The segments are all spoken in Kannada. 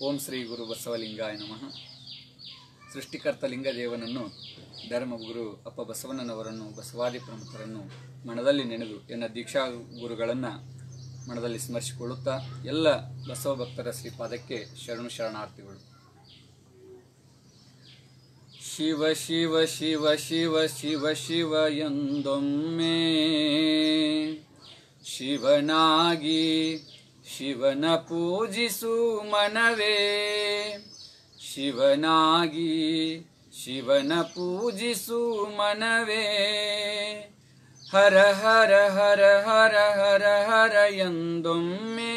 ಓಂ ಶ್ರೀ ಗುರು ಬಸವಲಿಂಗಾಯ ನಮಃ ಸೃಷ್ಟಿಕರ್ತ ಲಿಂಗದೇವನನ್ನು ಧರ್ಮಗುರು ಅಪ್ಪ ಬಸವಣ್ಣನವರನ್ನು ಬಸವಾದಿ ಪ್ರಮುಖರನ್ನು ಮನದಲ್ಲಿ ನೆನೆದು ಎನ್ನ ದೀಕ್ಷಾ ಗುರುಗಳನ್ನು ಮನದಲ್ಲಿ ಸ್ಮರಿಸಿಕೊಳ್ಳುತ್ತಾ ಎಲ್ಲ ಬಸವ ಭಕ್ತರ ಶ್ರೀಪಾದಕ್ಕೆ ಶರಣು ಶರಣಾರ್ಥಿಗಳು ಶಿವ ಶಿವ ಶಿವ ಶಿವ ಶಿವ ಶಿವ ಎಂದೊಮ್ಮೆ ಶಿವನಾಗಿ ಶಿವನ ಪೂಜಿಸು ಮನವೇ ಶಿವನಾಗಿ ಶಿವನ ಪೂಜಿಸು ಮನವೇ ಹರ ಹರ ಹರ ಹರ ಹರ ಹರ ಎಂದೊಮ್ಮೆ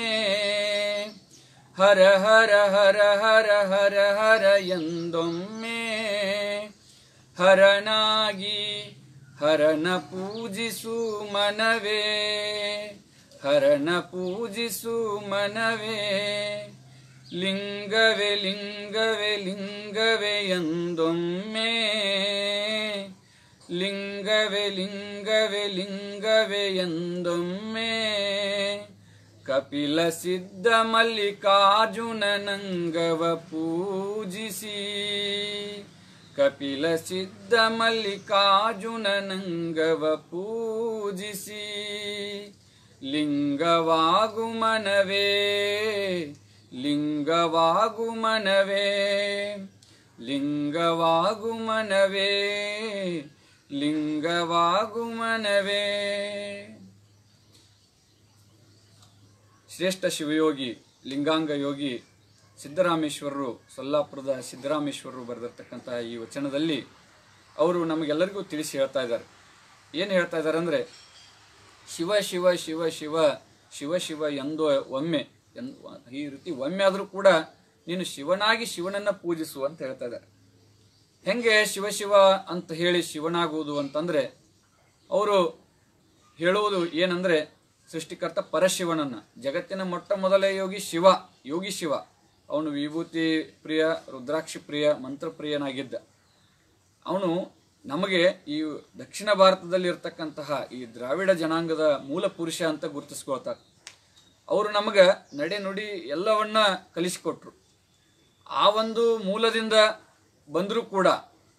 ಹರ ಹರ ಹರ ಹರ ಹರ ಹರ ಎಂದೊಮ್ಮೆ ಹರನಾಗಿ ಹರನ ಪೂಜಿಸು ಮನವೇ ಹರನ ಪೂಜಿಸು ಮನವೇ ಲಿಂಗವೇ ಲಿಂಗವೇ ಲಿಂಗವೇ ಎಂದೊಮ್ಮೆ ಲಿಂಗವೇ ಲಿಂಗವೇ ಲಿಂಗವೇ ಎಂದೊಮ್ಮೆ ಕಪಿಲ ಸಿದ್ಧ ಮಲ್ಲಿಕಾರ್ಜುನ ನಂಗವ ಪೂಜಿಸಿ ಕಪಿಲ ಸಿದ್ಧ ಮಲ್ಲಿಕಾರ್ಜುನ ನಂಗವ ಪೂಜಿಸಿ ಲಿಂಗವಾಗು ಮನವೇ ಲಿಂಗವಾಗು ಮನವೇ ಲಿಂಗವಾಗು ಮನವೇ ಲಿಂಗವಾಗು ಮನವೇ ಶ್ರೇಷ್ಠ ಶಿವಯೋಗಿ ಲಿಂಗಾಂಗ ಯೋಗಿ ಸಿದ್ದರಾಮೇಶ್ವರರು ಸೊಲ್ಲಾಪುರದ ಸಿದ್ದರಾಮೇಶ್ವರರು ಬರೆದಿರ್ತಕ್ಕಂತಹ ಈ ವಚನದಲ್ಲಿ ಅವರು ನಮಗೆಲ್ಲರಿಗೂ ತಿಳಿಸಿ ಹೇಳ್ತಾ ಇದ್ದಾರೆ ಏನು ಹೇಳ್ತಾ ಇದ್ದಾರೆ ಅಂದರೆ ಶಿವ ಶಿವ ಶಿವ ಶಿವ ಶಿವ ಶಿವ ಎಂದು ಒಮ್ಮೆ ಎನ್ ಈ ರೀತಿ ಒಮ್ಮೆ ಆದರೂ ಕೂಡ ನೀನು ಶಿವನಾಗಿ ಶಿವನನ್ನು ಪೂಜಿಸು ಅಂತ ಹೇಳ್ತಾ ಇದ್ದಾರೆ ಹೆಂಗೆ ಶಿವ ಶಿವ ಅಂತ ಹೇಳಿ ಶಿವನಾಗುವುದು ಅಂತಂದರೆ ಅವರು ಹೇಳುವುದು ಏನಂದರೆ ಸೃಷ್ಟಿಕರ್ತ ಪರಶಿವನನ್ನ ಜಗತ್ತಿನ ಮೊಟ್ಟ ಮೊದಲ ಯೋಗಿ ಶಿವ ಯೋಗಿ ಶಿವ ಅವನು ವಿಭೂತಿ ಪ್ರಿಯ ರುದ್ರಾಕ್ಷಿ ಪ್ರಿಯ ಮಂತ್ರಪ್ರಿಯನಾಗಿದ್ದ ಅವನು ನಮಗೆ ಈ ದಕ್ಷಿಣ ಭಾರತದಲ್ಲಿ ಇರ್ತಕ್ಕಂತಹ ಈ ದ್ರಾವಿಡ ಜನಾಂಗದ ಮೂಲ ಪುರುಷ ಅಂತ ಗುರುತಿಸ್ಕೊಳ್ತಾರೆ ಅವರು ನಮಗೆ ನಡೆ ನುಡಿ ಎಲ್ಲವನ್ನ ಕಲಿಸಿಕೊಟ್ರು ಆ ಒಂದು ಮೂಲದಿಂದ ಬಂದರೂ ಕೂಡ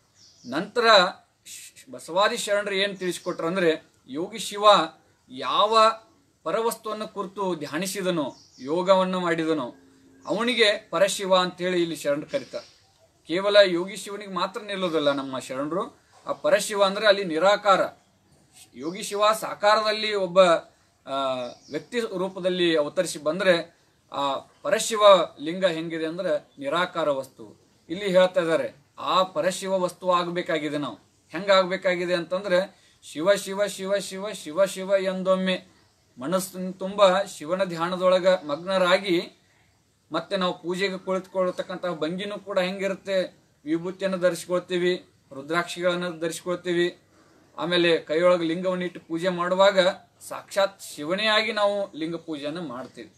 ನಂತರ ಶ್- ಬಸವಾದಿ ಶರಣರು ಏನು ತಿಳಿಸಿಕೊಟ್ರು ಅಂದರೆ ಯೋಗಿ ಶಿವ ಯಾವ ಪರವಸ್ತುವನ್ನು ಕುರಿತು ಧ್ಯಾನಿಸಿದನೋ ಯೋಗವನ್ನು ಮಾಡಿದನೋ ಅವನಿಗೆ ಪರಶಿವ ಅಂತೇಳಿ ಇಲ್ಲಿ ಶರಣರು ಕರೀತಾರೆ ಕೇವಲ ಯೋಗಿ ಶಿವನಿಗೆ ಮಾತ್ರ ನಿಲ್ಲೋದಿಲ್ಲ ನಮ್ಮ ಶರಣರು ಆ ಪರಶಿವ ಅಂದರೆ ಅಲ್ಲಿ ನಿರಾಕಾರ ಯೋಗಿ ಶಿವ ಸಾಕಾರದಲ್ಲಿ ಒಬ್ಬ ಆ, ವ್ಯಕ್ತಿ ರೂಪದಲ್ಲಿ ಅವತರಿಸಿ ಬಂದರೆ ಆ ಪರಶಿವ ಲಿಂಗ ಹೆಂಗಿದೆ ಅಂದ್ರೆ ನಿರಾಕಾರ ವಸ್ತು ಇಲ್ಲಿ ಹೇಳ್ತಾ ಇದ್ದಾರೆ ಆ ಪರಶಿವ ವಸ್ತು ಆಗಬೇಕಾಗಿದೆ ನಾವು ಹೆಂಗಾಗಬೇಕಾಗಿದೆ ಅಂತಂದ್ರೆ ಶಿವ ಶಿವ ಶಿವ ಶಿವ ಶಿವ ಶಿವ ಎಂದೊಮ್ಮೆ ಮನಸ್ಸಿನ ತುಂಬ ಶಿವನ ಧ್ಯಾನದೊಳಗ ಮಗ್ನರಾಗಿ ಮತ್ತೆ ನಾವು ಪೂಜೆಗೆ ಕುಳಿತುಕೊಳ್ಳತಕ್ಕಂತಹ ಭಂಗಿನೂ ಕೂಡ ಹೆಂಗಿರುತ್ತೆ ವಿಭೂತಿಯನ್ನು ಧರಿಸ್ಕೊಳ್ತೀವಿ ರುದ್ರಾಕ್ಷಿಗಳನ್ನು ಧರಿಸ್ಕೊಳ್ತೀವಿ ಆಮೇಲೆ ಕೈಯೊಳಗೆ ಲಿಂಗವನ್ನು ಇಟ್ಟು ಪೂಜೆ ಮಾಡುವಾಗ ಸಾಕ್ಷಾತ್ ಶಿವನೇ ಆಗಿ ನಾವು ಲಿಂಗ ಪೂಜೆಯನ್ನು ಮಾಡ್ತೀವಿ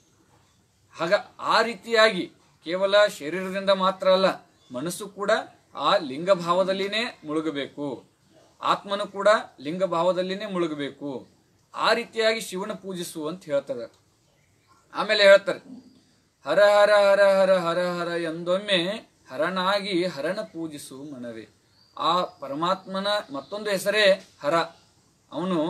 ಆಗ ಆ ರೀತಿಯಾಗಿ ಕೇವಲ ಶರೀರದಿಂದ ಮಾತ್ರ ಅಲ್ಲ ಮನಸ್ಸು ಕೂಡ ಆ ಲಿಂಗ ಭಾವದಲ್ಲಿನೇ ಮುಳುಗಬೇಕು ಆತ್ಮನು ಕೂಡ ಲಿಂಗ ಭಾವದಲ್ಲಿನೇ ಮುಳುಗಬೇಕು ಆ ರೀತಿಯಾಗಿ ಶಿವನ ಪೂಜಿಸು ಅಂತ ಹೇಳ್ತಾರೆ ಆಮೇಲೆ ಹೇಳ್ತಾರೆ ಹರ ಹರ ಹರ ಹರ ಹರ ಹರ ಎಂದೊಮ್ಮೆ ಹರನಾಗಿ ಹರನ ಪೂಜಿಸು ಮನವೇ ಆ ಪರಮಾತ್ಮನ ಮತ್ತೊಂದು ಹೆಸರೇ ಹರ ಅವನು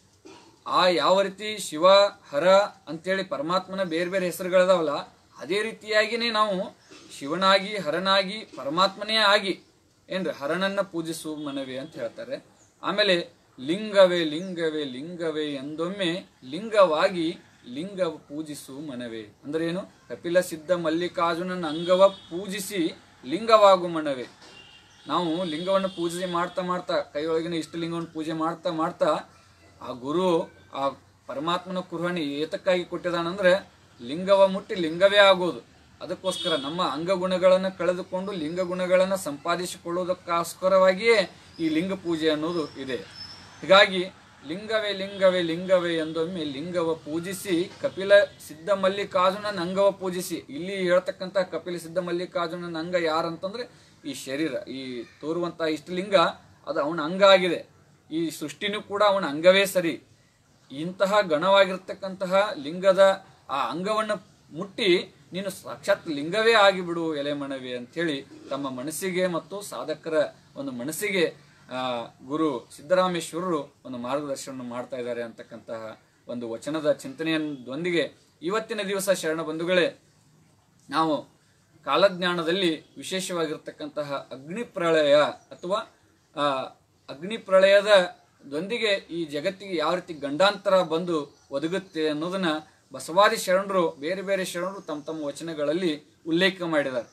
ಆ ಯಾವ ರೀತಿ ಶಿವ ಹರ ಅಂತೇಳಿ ಪರಮಾತ್ಮನ ಬೇರೆ ಬೇರೆ ಹೆಸರುಗಳದಾವಲ್ಲ ಅದೇ ರೀತಿಯಾಗಿನೇ ನಾವು ಶಿವನಾಗಿ ಹರನಾಗಿ ಪರಮಾತ್ಮನೇ ಆಗಿ ಏನ್ರಿ ಹರನನ್ನ ಪೂಜಿಸು ಮನವೇ ಅಂತ ಹೇಳ್ತಾರೆ ಆಮೇಲೆ ಲಿಂಗವೇ ಲಿಂಗವೇ ಲಿಂಗವೇ ಎಂದೊಮ್ಮೆ ಲಿಂಗವಾಗಿ ಲಿಂಗ ಪೂಜಿಸು ಮನವೇ ಅಂದ್ರೆ ಏನು ಕಪಿಲ ಸಿದ್ಧ ಮಲ್ಲಿಕಾರ್ಜುನನ ಅಂಗವ ಪೂಜಿಸಿ ಲಿಂಗವಾಗು ಮನವೇ ನಾವು ಲಿಂಗವನ್ನು ಪೂಜೆ ಮಾಡ್ತಾ ಮಾಡ್ತಾ ಕೈಯೊಳಗಿನ ಇಷ್ಟಲಿಂಗವನ್ನು ಪೂಜೆ ಮಾಡ್ತಾ ಮಾಡ್ತಾ ಆ ಗುರು ಆ ಪರಮಾತ್ಮನ ಕುರ್ಹಣಿ ಏತಕ್ಕಾಗಿ ಕೊಟ್ಟಿದಾನಂದ್ರೆ ಲಿಂಗವ ಮುಟ್ಟಿ ಲಿಂಗವೇ ಆಗೋದು ಅದಕ್ಕೋಸ್ಕರ ನಮ್ಮ ಅಂಗಗುಣಗಳನ್ನು ಕಳೆದುಕೊಂಡು ಲಿಂಗ ಗುಣಗಳನ್ನು ಸಂಪಾದಿಸಿಕೊಳ್ಳುವುದಕ್ಕೋಸ್ಕರವಾಗಿಯೇ ಈ ಲಿಂಗ ಪೂಜೆ ಅನ್ನೋದು ಇದೆ ಹೀಗಾಗಿ ಲಿಂಗವೇ ಲಿಂಗವೇ ಲಿಂಗವೇ ಎಂದೊಮ್ಮೆ ಲಿಂಗವ ಪೂಜಿಸಿ ಕಪಿಲ ಸಿದ್ಧ ಮಲ್ಲಿಕಾರ್ಜುನನ ಅಂಗವ ಪೂಜಿಸಿ ಇಲ್ಲಿ ಹೇಳ್ತಕ್ಕಂಥ ಕಪಿಲ ಸಿದ್ಧ ಮಲ್ಲಿಕಾರ್ಜುನನ ಅಂಗ ಯಾರಂತಂದ್ರೆ ಈ ಶರೀರ ಈ ತೋರುವಂತ ಇಷ್ಟಲಿಂಗ ಅದು ಅವನ ಅಂಗ ಆಗಿದೆ ಈ ಸೃಷ್ಟಿನೂ ಕೂಡ ಅವನ ಅಂಗವೇ ಸರಿ ಇಂತಹ ಗಣವಾಗಿರ್ತಕ್ಕಂತಹ ಲಿಂಗದ ಆ ಅಂಗವನ್ನು ಮುಟ್ಟಿ ನೀನು ಸಾಕ್ಷಾತ್ ಲಿಂಗವೇ ಆಗಿಬಿಡು ಎಲೆ ಮನವಿ ಅಂಥೇಳಿ ತಮ್ಮ ಮನಸ್ಸಿಗೆ ಮತ್ತು ಸಾಧಕರ ಒಂದು ಮನಸ್ಸಿಗೆ ಆ, ಗುರು ಸಿದ್ದರಾಮೇಶ್ವರರು ಒಂದು ಮಾರ್ಗದರ್ಶನ ಮಾಡ್ತಾ ಇದ್ದಾರೆ ಅಂತಕ್ಕಂತಹ ಒಂದು ವಚನದ ಚಿಂತನೆಯೊಂದಿಗೆ ಇವತ್ತಿನ ದಿವಸ ಶರಣ ಬಂಧುಗಳೇ ನಾವು ಕಾಲಜ್ಞಾನದಲ್ಲಿ ವಿಶೇಷವಾಗಿರ್ತಕ್ಕಂತಹ ಅಗ್ನಿ ಪ್ರಳಯ ಅಥವಾ ಆ, ಅಗ್ನಿ ಪ್ರಳಯದ ದೊಂದಿಗೆ ಈ ಜಗತ್ತಿಗೆ ಯಾವ ರೀತಿ ಗಂಡಾಂತರ ಬಂದು ಒದಗುತ್ತೆ ಅನ್ನೋದನ್ನ ಬಸವಾದಿ ಶರಣರು ಬೇರೆ ಬೇರೆ ಶರಣರು ತಮ್ಮ ತಮ್ಮ ವಚನಗಳಲ್ಲಿ ಉಲ್ಲೇಖ ಮಾಡಿದ್ದಾರೆ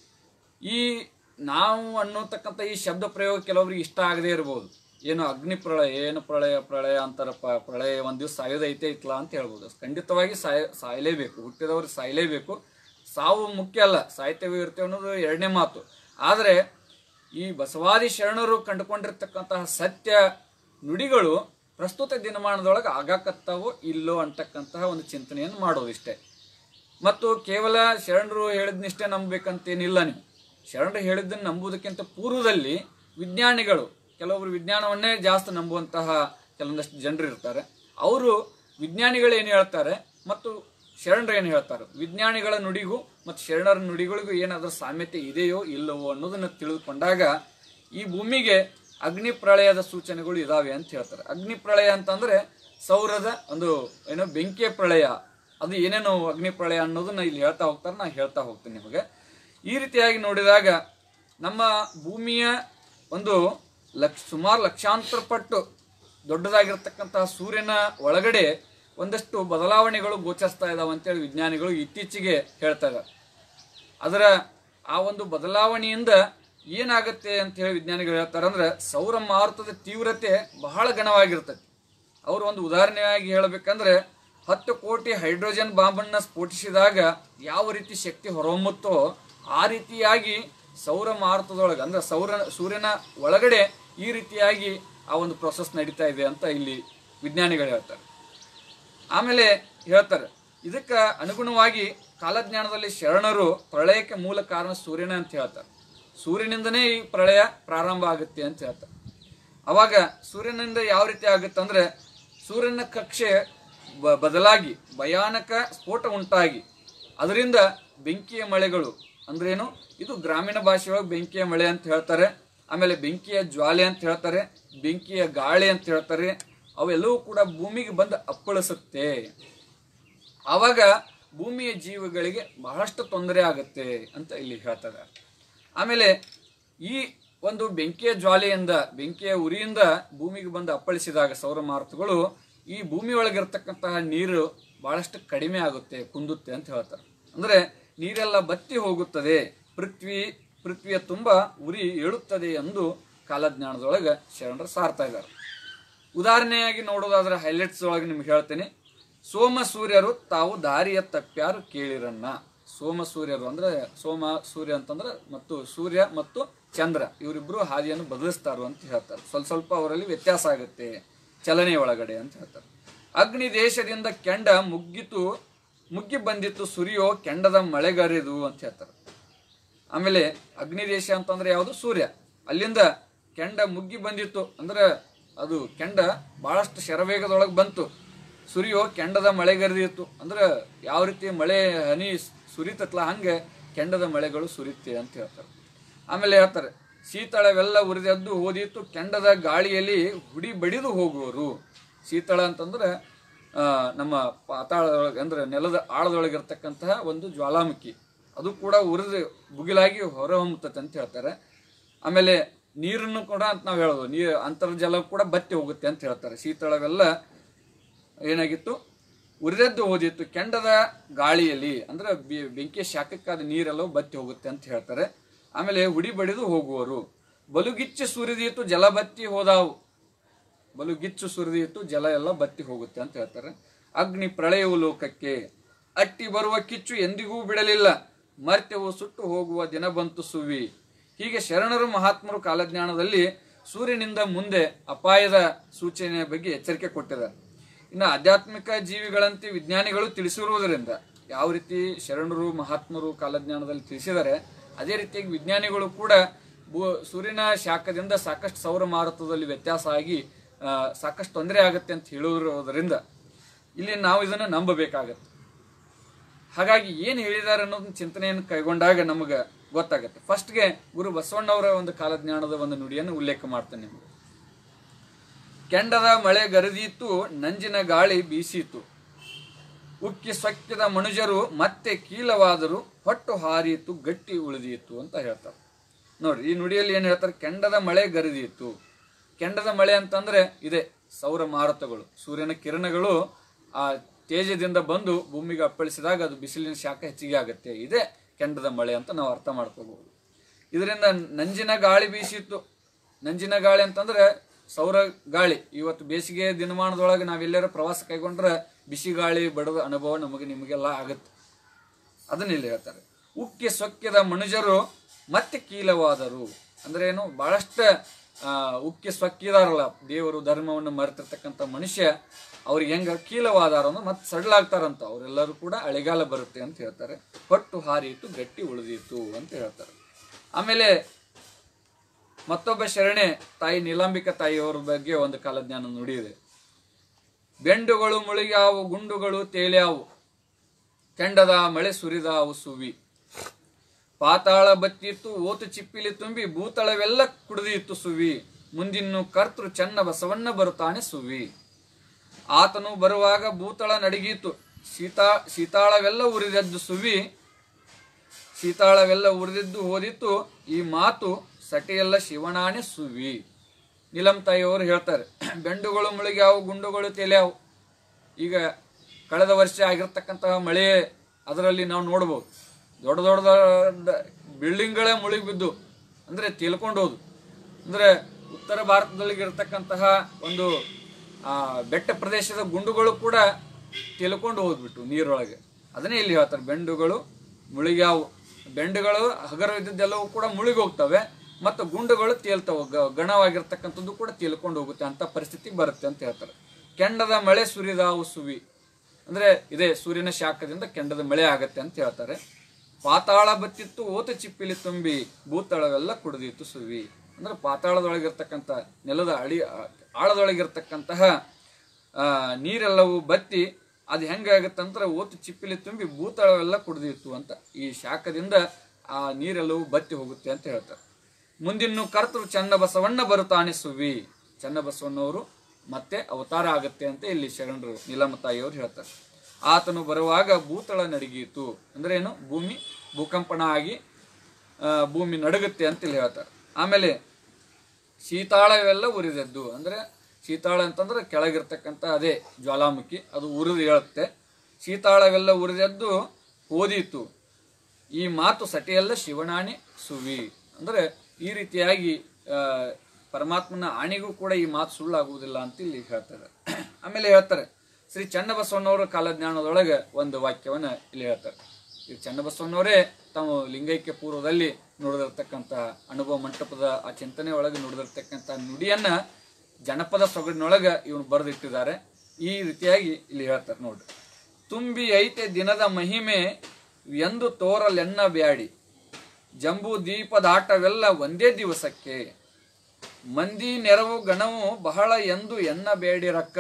ಈ ನಾವು ಅನ್ನೋತಕ್ಕಂಥ ಈ ಶಬ್ದ ಪ್ರಯೋಗ ಕೆಲವರಿಗೆ ಇಷ್ಟ ಆಗದೇ ಇರಬಹುದು ಏನು ಅಗ್ನಿ ಪ್ರಳಯ ಏನು ಪ್ರಳಯ ಪ್ರಳಯ ಅಂತಾರಪ್ಪ ಪ್ರಳಯ ಒಂದ್ ದಿವಸ ಸಾಯೋದೈತೆ ಇತ್ಲಾ ಅಂತ ಹೇಳ್ಬೋದು ಖಂಡಿತವಾಗಿ ಸಾಯ ಸಾಯಲೇಬೇಕು ಹುಟ್ಟಿದವರು ಸಾಯಲೇಬೇಕು ಸಾವು ಮುಖ್ಯ ಅಲ್ಲ ಸಾಹಿತ್ಯವೇ ಇರ್ತೇವೆ ಅನ್ನೋದು ಎರಡನೇ ಮಾತು ಆದರೆ ಈ ಬಸವಾದಿ ಶರಣರು ಕಂಡುಕೊಂಡಿರ್ತಕ್ಕಂತಹ ಸತ್ಯ ನುಡಿಗಳು ಪ್ರಸ್ತುತ ದಿನಮಾನದೊಳಗೆ ಆಗಾಕತ್ತಾವೋ ಇಲ್ಲೋ ಅಂತಕ್ಕಂತಹ ಒಂದು ಚಿಂತನೆಯನ್ನು ಮಾಡೋದಿಷ್ಟೇ ಮತ್ತು ಕೇವಲ ಶರಣರು ಹೇಳಿದ್ನಿಷ್ಟೇ ನಂಬಬೇಕಂತೇನಿಲ್ಲ ನೀವು ಶರಣರು ಹೇಳಿದ್ದನ್ನು ನಂಬುವುದಕ್ಕಿಂತ ಪೂರ್ವದಲ್ಲಿ ವಿಜ್ಞಾನಿಗಳು ಕೆಲವೊಬ್ರು ವಿಜ್ಞಾನವನ್ನೇ ಜಾಸ್ತಿ ನಂಬುವಂತಹ ಕೆಲವೊಂದಷ್ಟು ಜನರು ಇರ್ತಾರೆ ಅವರು ವಿಜ್ಞಾನಿಗಳು ಏನು ಹೇಳ್ತಾರೆ ಮತ್ತು ಶರಣರು ಏನು ಹೇಳ್ತಾರೆ ವಿಜ್ಞಾನಿಗಳ ನುಡಿಗೂ ಮತ್ತು ಶರಣರ ನುಡಿಗಳಿಗೂ ಏನಾದರೂ ಸಾಮ್ಯತೆ ಇದೆಯೋ ಇಲ್ಲವೋ ಅನ್ನೋದನ್ನು ತಿಳಿದುಕೊಂಡಾಗ ಈ ಭೂಮಿಗೆ ಅಗ್ನಿ ಪ್ರಳಯದ ಸೂಚನೆಗಳು ಇದಾವೆ ಅಂತ ಹೇಳ್ತಾರೆ ಅಗ್ನಿ ಪ್ರಳಯ ಅಂತಂದ್ರೆ ಸೌರದ ಒಂದು ಏನೋ ಬೆಂಕಿಯ ಪ್ರಳಯ ಅದು ಏನೇನು ಅಗ್ನಿ ಪ್ರಳಯ ಅನ್ನೋದನ್ನ ಇಲ್ಲಿ ಹೇಳ್ತಾ ಹೋಗ್ತಾರೆ ನಾ ಹೇಳ್ತಾ ಹೋಗ್ತೀನಿ ನಿಮಗೆ ಈ ರೀತಿಯಾಗಿ ನೋಡಿದಾಗ ನಮ್ಮ ಭೂಮಿಯ ಒಂದು ಲಕ್ಷ ಸುಮಾರು ಲಕ್ಷಾಂತರ ಪಟ್ಟು ದೊಡ್ಡದಾಗಿರ್ತಕ್ಕಂತಹ ಸೂರ್ಯನ ಒಳಗಡೆ ಒಂದಷ್ಟು ಬದಲಾವಣೆಗಳು ಗೋಚರಿಸ್ತಾ ಇದಾವೆ ಅಂತೇಳಿ ವಿಜ್ಞಾನಿಗಳು ಇತ್ತೀಚೆಗೆ ಹೇಳ್ತಾ ಇದ್ದಾರೆ ಅದರ ಆ ಒಂದು ಬದಲಾವಣೆಯಿಂದ ಏನಾಗುತ್ತೆ ಅಂತ ಹೇಳಿ ವಿಜ್ಞಾನಿಗಳು ಹೇಳ್ತಾರೆ ಅಂದ್ರೆ ಸೌರ ಮಾರುತದ ತೀವ್ರತೆ ಬಹಳ ಘನವಾಗಿರ್ತದೆ ಅವರು ಒಂದು ಉದಾಹರಣೆಯಾಗಿ ಹೇಳಬೇಕಂದ್ರೆ ಹತ್ತು ಕೋಟಿ ಹೈಡ್ರೋಜನ್ ಬಾಂಬನ್ನ ಸ್ಫೋಟಿಸಿದಾಗ ಯಾವ ರೀತಿ ಶಕ್ತಿ ಹೊರಹೊಮ್ಮುತ್ತೋ ಆ ರೀತಿಯಾಗಿ ಸೌರ ಮಾರುತದೊಳಗೆ ಅಂದ್ರೆ ಸೌರ ಸೂರ್ಯನ ಒಳಗಡೆ ಈ ರೀತಿಯಾಗಿ ಆ ಒಂದು ಪ್ರೊಸೆಸ್ ನಡೀತಾ ಇದೆ ಅಂತ ಇಲ್ಲಿ ವಿಜ್ಞಾನಿಗಳು ಹೇಳ್ತಾರೆ ಆಮೇಲೆ ಹೇಳ್ತಾರೆ ಇದಕ್ಕೆ ಅನುಗುಣವಾಗಿ ಕಾಲಜ್ಞಾನದಲ್ಲಿ ಶರಣರು ಪ್ರಳಯಕ್ಕೆ ಮೂಲ ಕಾರಣ ಸೂರ್ಯನ ಅಂತ ಹೇಳ್ತಾರೆ ಸೂರ್ಯನಿಂದನೇ ಈ ಪ್ರಳಯ ಪ್ರಾರಂಭ ಆಗುತ್ತೆ ಅಂತ ಹೇಳ್ತಾರೆ ಅವಾಗ ಸೂರ್ಯನಿಂದ ಯಾವ ರೀತಿ ಆಗುತ್ತೆ ಅಂದ್ರೆ ಸೂರ್ಯನ ಕಕ್ಷೆ ಬ- ಬದಲಾಗಿ ಭಯಾನಕ ಸ್ಫೋಟ ಉಂಟಾಗಿ ಅದರಿಂದ ಬೆಂಕಿಯ ಮಳೆಗಳು ಅಂದ್ರೇನು ಇದು ಗ್ರಾಮೀಣ ಭಾಷೆಯೊಳಗೆ ಬೆಂಕಿಯ ಮಳೆ ಅಂತ ಹೇಳ್ತಾರೆ ಆಮೇಲೆ ಬೆಂಕಿಯ ಜ್ವಾಲೆ ಅಂತ ಹೇಳ್ತಾರೆ ಬೆಂಕಿಯ ಗಾಳಿ ಅಂತ ಹೇಳ್ತಾರೆ ಅವೆಲ್ಲವೂ ಕೂಡ ಭೂಮಿಗೆ ಬಂದು ಅಪ್ಪಳಿಸುತ್ತೆ ಆವಾಗ ಭೂಮಿಯ ಜೀವಿಗಳಿಗೆ ಬಹಳಷ್ಟು ತೊಂದರೆ ಆಗುತ್ತೆ ಅಂತ ಇಲ್ಲಿ ಹೇಳ್ತಾರೆ ಆಮೇಲೆ ಈ ಒಂದು ಬೆಂಕಿಯ ಜ್ವಾಲೆಯಿಂದ ಬೆಂಕಿಯ ಉರಿಯಿಂದ ಭೂಮಿಗೆ ಬಂದು ಅಪ್ಪಳಿಸಿದಾಗ ಸೌರ ಮಾರುತಗಳು ಈ ಭೂಮಿಯೊಳಗಿರ್ತಕ್ಕಂತಹ ನೀರು ಬಹಳಷ್ಟು ಕಡಿಮೆ ಆಗುತ್ತೆ ಕುಂದುತ್ತೆ ಅಂತ ಹೇಳ್ತಾರೆ ಅಂದ್ರೆ ನೀರೆಲ್ಲ ಬತ್ತಿ ಹೋಗುತ್ತದೆ ಪೃಥ್ವಿ ಪೃಥ್ವಿಯ ತುಂಬ ಉರಿ ಏಳುತ್ತದೆ ಎಂದು ಕಾಲಜ್ಞಾನದೊಳಗೆ ಶರಣರು ಸಾರ್ತಾ ಇದ್ದಾರೆ ಉದಾಹರಣೆಯಾಗಿ ನೋಡೋದಾದ್ರೆ ಹೈಲೈಟ್ಸ್ ಒಳಗೆ ನಿಮ್ಗೆ ಹೇಳ್ತೇನೆ ಸೋಮ ಸೂರ್ಯರು ತಾವು ದಾರಿಯ ತಪ್ಪ್ಯಾರು ಕೇಳಿರನ್ನ ಸೋಮ ಸೂರ್ಯರು ಅಂದ್ರೆ ಸೋಮ ಸೂರ್ಯ ಅಂತಂದ್ರೆ ಮತ್ತು ಸೂರ್ಯ ಮತ್ತು ಚಂದ್ರ ಇವರಿಬ್ರು ಹಾದಿಯನ್ನು ಬದಲಿಸ್ತಾರು ಅಂತ ಹೇಳ್ತಾರೆ ಸ್ವಲ್ಪ ಸ್ವಲ್ಪ ಅವರಲ್ಲಿ ವ್ಯತ್ಯಾಸ ಆಗುತ್ತೆ ಚಲನೆ ಒಳಗಡೆ ಅಂತ ಹೇಳ್ತಾರೆ ಅಗ್ನಿ ದೇಶದಿಂದ ಕೆಂಡ ಮುಗ್ಗಿತು ಮುಗ್ಗಿ ಬಂದಿತ್ತು ಸುರಿಯೋ ಕೆಂಡದ ಮಳೆಗರೆದು ಅಂತ ಹೇಳ್ತಾರೆ ಆಮೇಲೆ ಅಗ್ನಿ ದೇಶ ಅಂತಂದ್ರೆ ಯಾವುದು ಸೂರ್ಯ ಅಲ್ಲಿಂದ ಕೆಂಡ ಮುಗ್ಗಿ ಬಂದಿತ್ತು ಅಂದ್ರೆ ಅದು ಕೆಂಡ ಬಹಳಷ್ಟು ಶರವೇಗದೊಳಗೆ ಬಂತು ಸುರಿಯೋ ಕೆಂಡದ ಮಳೆಗರೆದಿತ್ತು ಅಂದ್ರೆ ಯಾವ ರೀತಿ ಮಳೆ ಹನಿ ಸುರಿತತ್ಲ ಹಂಗೆ ಕೆಂಡದ ಮಳೆಗಳು ಸುರಿತೆ ಅಂತ ಹೇಳ್ತಾರೆ ಆಮೇಲೆ ಹೇಳ್ತಾರೆ ಶೀತಳವೆಲ್ಲ ಉರಿದೆದ್ದು ಹೋದಿತ್ತು ಕೆಂಡದ ಗಾಳಿಯಲ್ಲಿ ಹುಡಿ ಬಡಿದು ಹೋಗುವರು ಶೀತಳ ಅಂತಂದ್ರೆ ಆ, ನಮ್ಮ ಪಾತಾಳದೊಳಗೆ ಅಂದ್ರೆ ನೆಲದ ಆಳದೊಳಗಿರ್ತಕ್ಕಂತಹ ಒಂದು ಜ್ವಾಲಾಮುಖಿ ಅದು ಕೂಡ ಉರಿದು ಬುಗಿಲಾಗಿ ಹೊರಹೊಮ್ಮುತ್ತದೆ ಅಂತ ಹೇಳ್ತಾರೆ ಆಮೇಲೆ ನೀರನ್ನು ಕೂಡ ಅಂತ ನಾವು ಹೇಳೋದು ನೀರು ಅಂತರ್ಜಲ ಕೂಡ ಬತ್ತಿ ಹೋಗುತ್ತೆ ಅಂತ ಹೇಳ್ತಾರೆ ಶೀತಳವೆಲ್ಲ ಏನಾಗಿತ್ತು ಉರಿದದ್ದು ಹೋದಿತ್ತು ಕೆಂಡದ ಗಾಳಿಯಲ್ಲಿ ಅಂದ್ರೆ ಬೆ- ಬೆಂಕಿಯ ಶಾಖಕ್ಕಾದ ನೀರೆಲ್ಲವೂ ಬತ್ತಿ ಹೋಗುತ್ತೆ ಅಂತ ಹೇಳ್ತಾರೆ ಆಮೇಲೆ ಹುಡಿ ಬಡಿದು ಹೋಗುವರು ಬಲುಗಿಚ್ಚು ಸುರಿದಿತ್ತು ಜಲ ಬತ್ತಿ ಹೋದಾವು ಬಲು ಗಿಚ್ಚು ಸುರಿದಿತ್ತು ಜಲ ಎಲ್ಲ ಬತ್ತಿ ಹೋಗುತ್ತೆ ಅಂತ ಹೇಳ್ತಾರೆ ಅಗ್ನಿ ಪ್ರಳಯವು ಲೋಕಕ್ಕೆ ಅಟ್ಟಿ ಬರುವ ಕಿಚ್ಚು ಎಂದಿಗೂ ಬಿಡಲಿಲ್ಲ ಮರ್ತ್ಯವು ಸುಟ್ಟು ಹೋಗುವ ದಿನ ಬಂತು ಸುವಿ ಹೀಗೆ ಶರಣರು ಮಹಾತ್ಮರು ಕಾಲಜ್ಞಾನದಲ್ಲಿ ಸೂರ್ಯನಿಂದ ಮುಂದೆ ಅಪಾಯದ ಸೂಚನೆಯ ಬಗ್ಗೆ ಎಚ್ಚರಿಕೆ ಕೊಟ್ಟಿದ್ದಾರೆ ಇನ್ನು ಆಧ್ಯಾತ್ಮಿಕ ಜೀವಿಗಳಂತೆ ವಿಜ್ಞಾನಿಗಳು ತಿಳಿಸಿರುವುದರಿಂದ ಯಾವ ರೀತಿ ಶರಣರು ಮಹಾತ್ಮರು ಕಾಲಜ್ಞಾನದಲ್ಲಿ ತಿಳಿಸಿದ್ದಾರೆ ಅದೇ ರೀತಿಯಾಗಿ ವಿಜ್ಞಾನಿಗಳು ಕೂಡ ಭೂ ಸೂರ್ಯನ ಶಾಖದಿಂದ ಸಾಕಷ್ಟು ಸೌರ ಮಾರುತದಲ್ಲಿ ವ್ಯತ್ಯಾಸ ಆಗಿ ಆ, ಸಾಕಷ್ಟು ತೊಂದರೆ ಆಗುತ್ತೆ ಅಂತ ಹೇಳಿರೋದರಿಂದ ಇಲ್ಲಿ ನಾವು ಇದನ್ನು ನಂಬಬೇಕಾಗತ್ತೆ ಹಾಗಾಗಿ ಏನು ಹೇಳಿದ್ದಾರೆ ಅನ್ನೋದನ್ನ ಚಿಂತನೆಯನ್ನು ಕೈಗೊಂಡಾಗ ನಮಗೆ ಗೊತ್ತಾಗುತ್ತೆ ಫಸ್ಟ್ಗೆ ಗುರು ಬಸವಣ್ಣವರ ಒಂದು ಕಾಲಜ್ಞಾನದ ಒಂದು ನುಡಿಯನ್ನು ಉಲ್ಲೇಖ ಮಾಡ್ತೇನೆ ನಿಮಗೆ ಕೆಂಡದ ಮಳೆ ಗರದೀತು ನಂಜಿನ ಗಾಳಿ ಬೀಸಿತು ಉಕ್ಕಿ ಸೊಕ್ಕಿದ ಮನುಜರು ಮತ್ತೆ ಕೀಲವಾದರು ಹೊಟ್ಟು ಹಾರಿಯಿತು ಗಟ್ಟಿ ಉಳಿದೀತು ಅಂತ ಹೇಳ್ತಾರೆ ನೋಡ್ರಿ ಈ ನುಡಿಯಲ್ಲಿ ಏನು ಹೇಳ್ತಾರೆ ಕೆಂಡದ ಮಳೆ ಗರಿದೀತು ಕೆಂಡದ ಮಳೆ ಅಂತಂದ್ರೆ ಇದೆ ಸೌರ ಮಾರುತಗಳು ಸೂರ್ಯನ ಕಿರಣಗಳು ಆ ತೇಜದಿಂದ ಬಂದು ಭೂಮಿಗೆ ಅಪ್ಪಳಿಸಿದಾಗ ಅದು ಬಿಸಿಲಿನ ಶಾಖ ಹೆಚ್ಚಿಗೆ ಆಗುತ್ತೆ ಇದೇ ಕೆಂಡದ ಮಳೆ ಅಂತ ನಾವು ಅರ್ಥ ಮಾಡ್ಕೋಬಹುದು ಇದರಿಂದ ನಂಜಿನ ಗಾಳಿ ಬೀಸಿತ್ತು ನಂಜಿನ ಗಾಳಿ ಅಂತಂದ್ರೆ ಸೌರ ಗಾಳಿ ಇವತ್ತು ಬೇಸಿಗೆ ದಿನಮಾನದೊಳಗೆ ನಾವೆಲ್ಲರೂ ಪ್ರವಾಸ ಕೈಗೊಂಡ್ರೆ ಬಿಸಿ ಗಾಳಿ ಬಡದ ಅನುಭವ ನಮಗೆ ನಿಮಗೆಲ್ಲ ಆಗುತ್ತೆ ಅದನ್ನ ಇಲ್ಲಿ ಹೇಳ್ತಾರೆ ಉಕ್ಕಿ ಸೊಕ್ಕಿದ ಮನುಜರು ಮತ್ತೆ ಕೀಲವಾದರು ಅಂದ್ರೆ ಏನು ಬಹಳಷ್ಟು ಆ, ಉಕ್ಕಿ ಸೊಕ್ಕಿದಾರಲ್ಲ ದೇವರು ಧರ್ಮವನ್ನು ಮರೆತಿರ್ತಕ್ಕಂಥ ಮನುಷ್ಯ ಅವ್ರಿಗೆ ಹೆಂಗ ಕೀಲವಾದಾರ ಅಂದ್ರೆ ಮತ್ತೆ ಸಡ್ಲಾಗ್ತಾರಂತ ಅವರೆಲ್ಲರೂ ಕೂಡ ಅಳೆಗಾಲ ಬರುತ್ತೆ ಅಂತ ಹೇಳ್ತಾರೆ ಹೊಟ್ಟು ಹಾರಿಯಿತು ಗಟ್ಟಿ ಉಳಿದಿತ್ತು ಅಂತ ಹೇಳ್ತಾರೆ ಆಮೇಲೆ ಮತ್ತೊಬ್ಬ ಶರಣೆ ತಾಯಿ ನೀಲಾಂಬಿಕಾ ತಾಯಿಯವರ ಬಗ್ಗೆ ಒಂದು ಕಾಲಜ್ಞಾನ ನುಡಿಯಿದೆ ಬೆಂಡುಗಳು ಮುಳುಗ್ಯಾವು ಗುಂಡುಗಳು ತೇಲ್ಯಾವು ಕೆಂಡದ ಮಳೆ ಸುರಿದಾವು ಸುವಿ ಪಾತಾಳ ಬತ್ತಿತ್ತು ಓತು ಚಿಪ್ಪಿಲಿ ತುಂಬಿ ಭೂತಳವೆಲ್ಲ ಕುಡಿದಿತ್ತು ಸುವಿ ಮುಂದಿನ್ನು ಕರ್ತೃ ಚೆನ್ನ ಬಸವಣ್ಣ ಬರುತ್ತಾನೆ ಸುವಿ ಆತನು ಬರುವಾಗ ಭೂತಳ ನಡಗೀತು ಶೀತಾ ಶೀತಾಳವೆಲ್ಲ ಉರಿದದ್ದು ಸುವಿ ಶೀತಾಳವೆಲ್ಲ ಉರಿದಿದ್ದು ಹೋದಿತ್ತು ಈ ಮಾತು ಸಟಿಯೆಲ್ಲ ಶಿವನಾಣೆ ಸುವಿ ನೀಲಂ ತಾಯಿಯವರು ಹೇಳ್ತಾರೆ ಬೆಂಡುಗಳು ಮುಳುಗ್ಯಾವು ಗುಂಡುಗಳು ತೇಲ್ಯಾವು ಈಗ ಕಳೆದ ವರ್ಷ ಆಗಿರ್ತಕ್ಕಂತಹ ಮಳೆ ಅದರಲ್ಲಿ ನಾವು ನೋಡ್ಬೋದು ದೊಡ್ಡ ದೊಡ್ಡ ಬಿಲ್ಡಿಂಗ್ಗಳೇ ಮುಳುಗಿ ಬಿದ್ದು ಅಂದರೆ ತೇಲ್ಕೊಂಡು ಹೋದು ಅಂದರೆ ಉತ್ತರ ಭಾರತದಲ್ಲಿ ಇರತಕ್ಕಂತಹ ಒಂದು ಆ, ಬೆಟ್ಟ ಪ್ರದೇಶದ ಗುಂಡುಗಳು ಕೂಡ ತೇಲ್ಕೊಂಡು ಹೋಗ್ಬಿಟ್ಟು ನೀರೊಳಗೆ ಅದನ್ನೇ ಇಲ್ಲಿ ಹೇಳ್ತಾರೆ ಬೆಂಡುಗಳು ಮುಳುಗ್ಯಾವು ಬೆಂಡುಗಳು ಹಗರ ಇದ್ದದ್ದೆಲ್ಲವೂ ಕೂಡ ಮುಳುಗಿ ಹೋಗ್ತವೆ ಮತ್ತು ಗುಂಡುಗಳು ತೇಲ್ತವೆ ಗ- ಗಣವಾಗಿರ್ತಕ್ಕಂಥದ್ದು ಕೂಡ ತೇಲ್ಕೊಂಡು ಹೋಗುತ್ತೆ ಅಂತ ಪರಿಸ್ಥಿತಿ ಬರುತ್ತೆ ಅಂತ ಹೇಳ್ತಾರೆ ಕೆಂಡದ ಮಳೆ ಸುರಿದಾವು ಸುವಿ ಅಂದ್ರೆ ಇದೇ ಸೂರ್ಯನ ಶಾಖದಿಂದ ಕೆಂಡದ ಮಳೆ ಆಗತ್ತೆ ಅಂತ ಹೇಳ್ತಾರೆ ಪಾತಾಳ ಬತ್ತಿತ್ತು ಓತ ಚಿಪ್ಪಿಲಿ ತುಂಬಿ ಭೂತಳವೆಲ್ಲ ಕುಡಿದಿತ್ತು ಸುವಿ ಅಂದ್ರೆ ಪಾತಾಳದೊಳಗಿರ್ತಕ್ಕಂಥ ನೆಲದ ಅಡಿ ಆಳದೊಳಗಿರ್ತಕ್ಕಂತಹ ಆ, ನೀರೆಲ್ಲವೂ ಬತ್ತಿ ಅದು ಹೆಂಗಾಗತ್ತಂದ್ರೆ ಓತು ಚಿಪ್ಪಿಲಿ ತುಂಬಿ ಭೂತಳವೆಲ್ಲ ಕುಡಿದಿತ್ತು ಅಂತ ಈ ಶಾಖದಿಂದ ಆ ನೀರೆಲ್ಲವೂ ಬತ್ತಿ ಹೋಗುತ್ತೆ ಅಂತ ಹೇಳ್ತಾರೆ ಮುಂದಿನ್ನು ಕರ್ತರು ಚನ್ನ ಬಸವಣ್ಣ ಬರುತ್ತಾನೆ ಸುವಿ ಚನ್ನ ಬಸವಣ್ಣವರು ಮತ್ತೆ ಅವತಾರ ಆಗುತ್ತೆ ಅಂತ ಇಲ್ಲಿ ಶರಣರು ನೀಲಮ್ಮ ತಾಯಿಯವರು ಹೇಳ್ತಾರೆ ಆತನು ಬರುವಾಗ ಭೂತಳ ನಡಗೀತು ಅಂದ್ರೆ ಏನು ಭೂಮಿ ಭೂಕಂಪನ ಆಗಿ ಆ, ಭೂಮಿ ನಡುಗುತ್ತೆ ಅಂತ ಇಲ್ಲಿ ಹೇಳ್ತಾರೆ ಆಮೇಲೆ ಶೀತಾಳವೆಲ್ಲ ಉರಿದದ್ದು ಅಂದ್ರೆ ಶೀತಾಳ ಅಂತಂದ್ರೆ ಕೆಳಗಿರ್ತಕ್ಕಂಥ ಅದೇ ಜ್ವಾಲಾಮುಖಿ ಅದು ಉರಿದು ಹೇಳುತ್ತೆ ಶೀತಾಳವೆಲ್ಲ ಉರಿದದ್ದು ಓದೀತು ಈ ಮಾತು ಸಟಿಯಲ್ಲ ಶಿವನಾಣಿ ಸುವಿ ಅಂದ್ರೆ ಈ ರೀತಿಯಾಗಿ ಆ, ಪರಮಾತ್ಮನ ಆಣಿಗೂ ಕೂಡ ಈ ಮಾತು ಸುಳ್ಳಾಗುವುದಿಲ್ಲ ಅಂತ ಇಲ್ಲಿ ಹೇಳ್ತಾರೆ ಆಮೇಲೆ ಹೇಳ್ತಾರೆ ಶ್ರೀ ಚನ್ನಬಸವಣ್ಣವರ ಕಾಲಜ್ಞಾನದೊಳಗೆ ಒಂದು ವಾಕ್ಯವನ್ನ ಇಲ್ಲಿ ಹೇಳ್ತಾರೆ ಈ ಚನ್ನಬಸವಣ್ಣವರೇ ತಾವು ಲಿಂಗೈಕ್ಯ ಪೂರ್ವದಲ್ಲಿ ನುಡಿದಿರ್ತಕ್ಕಂಥ ಅನುಭವ ಮಂಟಪದ ಆ ಚಿಂತನೆ ಒಳಗೆ ನುಡಿದಿರ್ತಕ್ಕಂಥ ನುಡಿಯನ್ನ ಜನಪದ ಸೊಗಡಿನೊಳಗೆ ಇವನು ಬರೆದಿಟ್ಟಿದ್ದಾರೆ ಈ ರೀತಿಯಾಗಿ ಇಲ್ಲಿ ಹೇಳ್ತಾರೆ ನೋಡ್ರಿ ತುಂಬಿ ಐತೆ ದಿನದ ಮಹಿಮೆ ಎಂದು ತೋರಲೆನ್ನ ಬ್ಯಾಡಿ ಜಂಬೂ ದೀಪದಾಟವೆಲ್ಲ ಒಂದೇ ದಿವಸಕ್ಕೆ ಮಂದಿ ನೆರವು ಗಣವು ಬಹಳ ಎಂದು ಎನ್ನ ಬೇಡಿರಕ್ಕ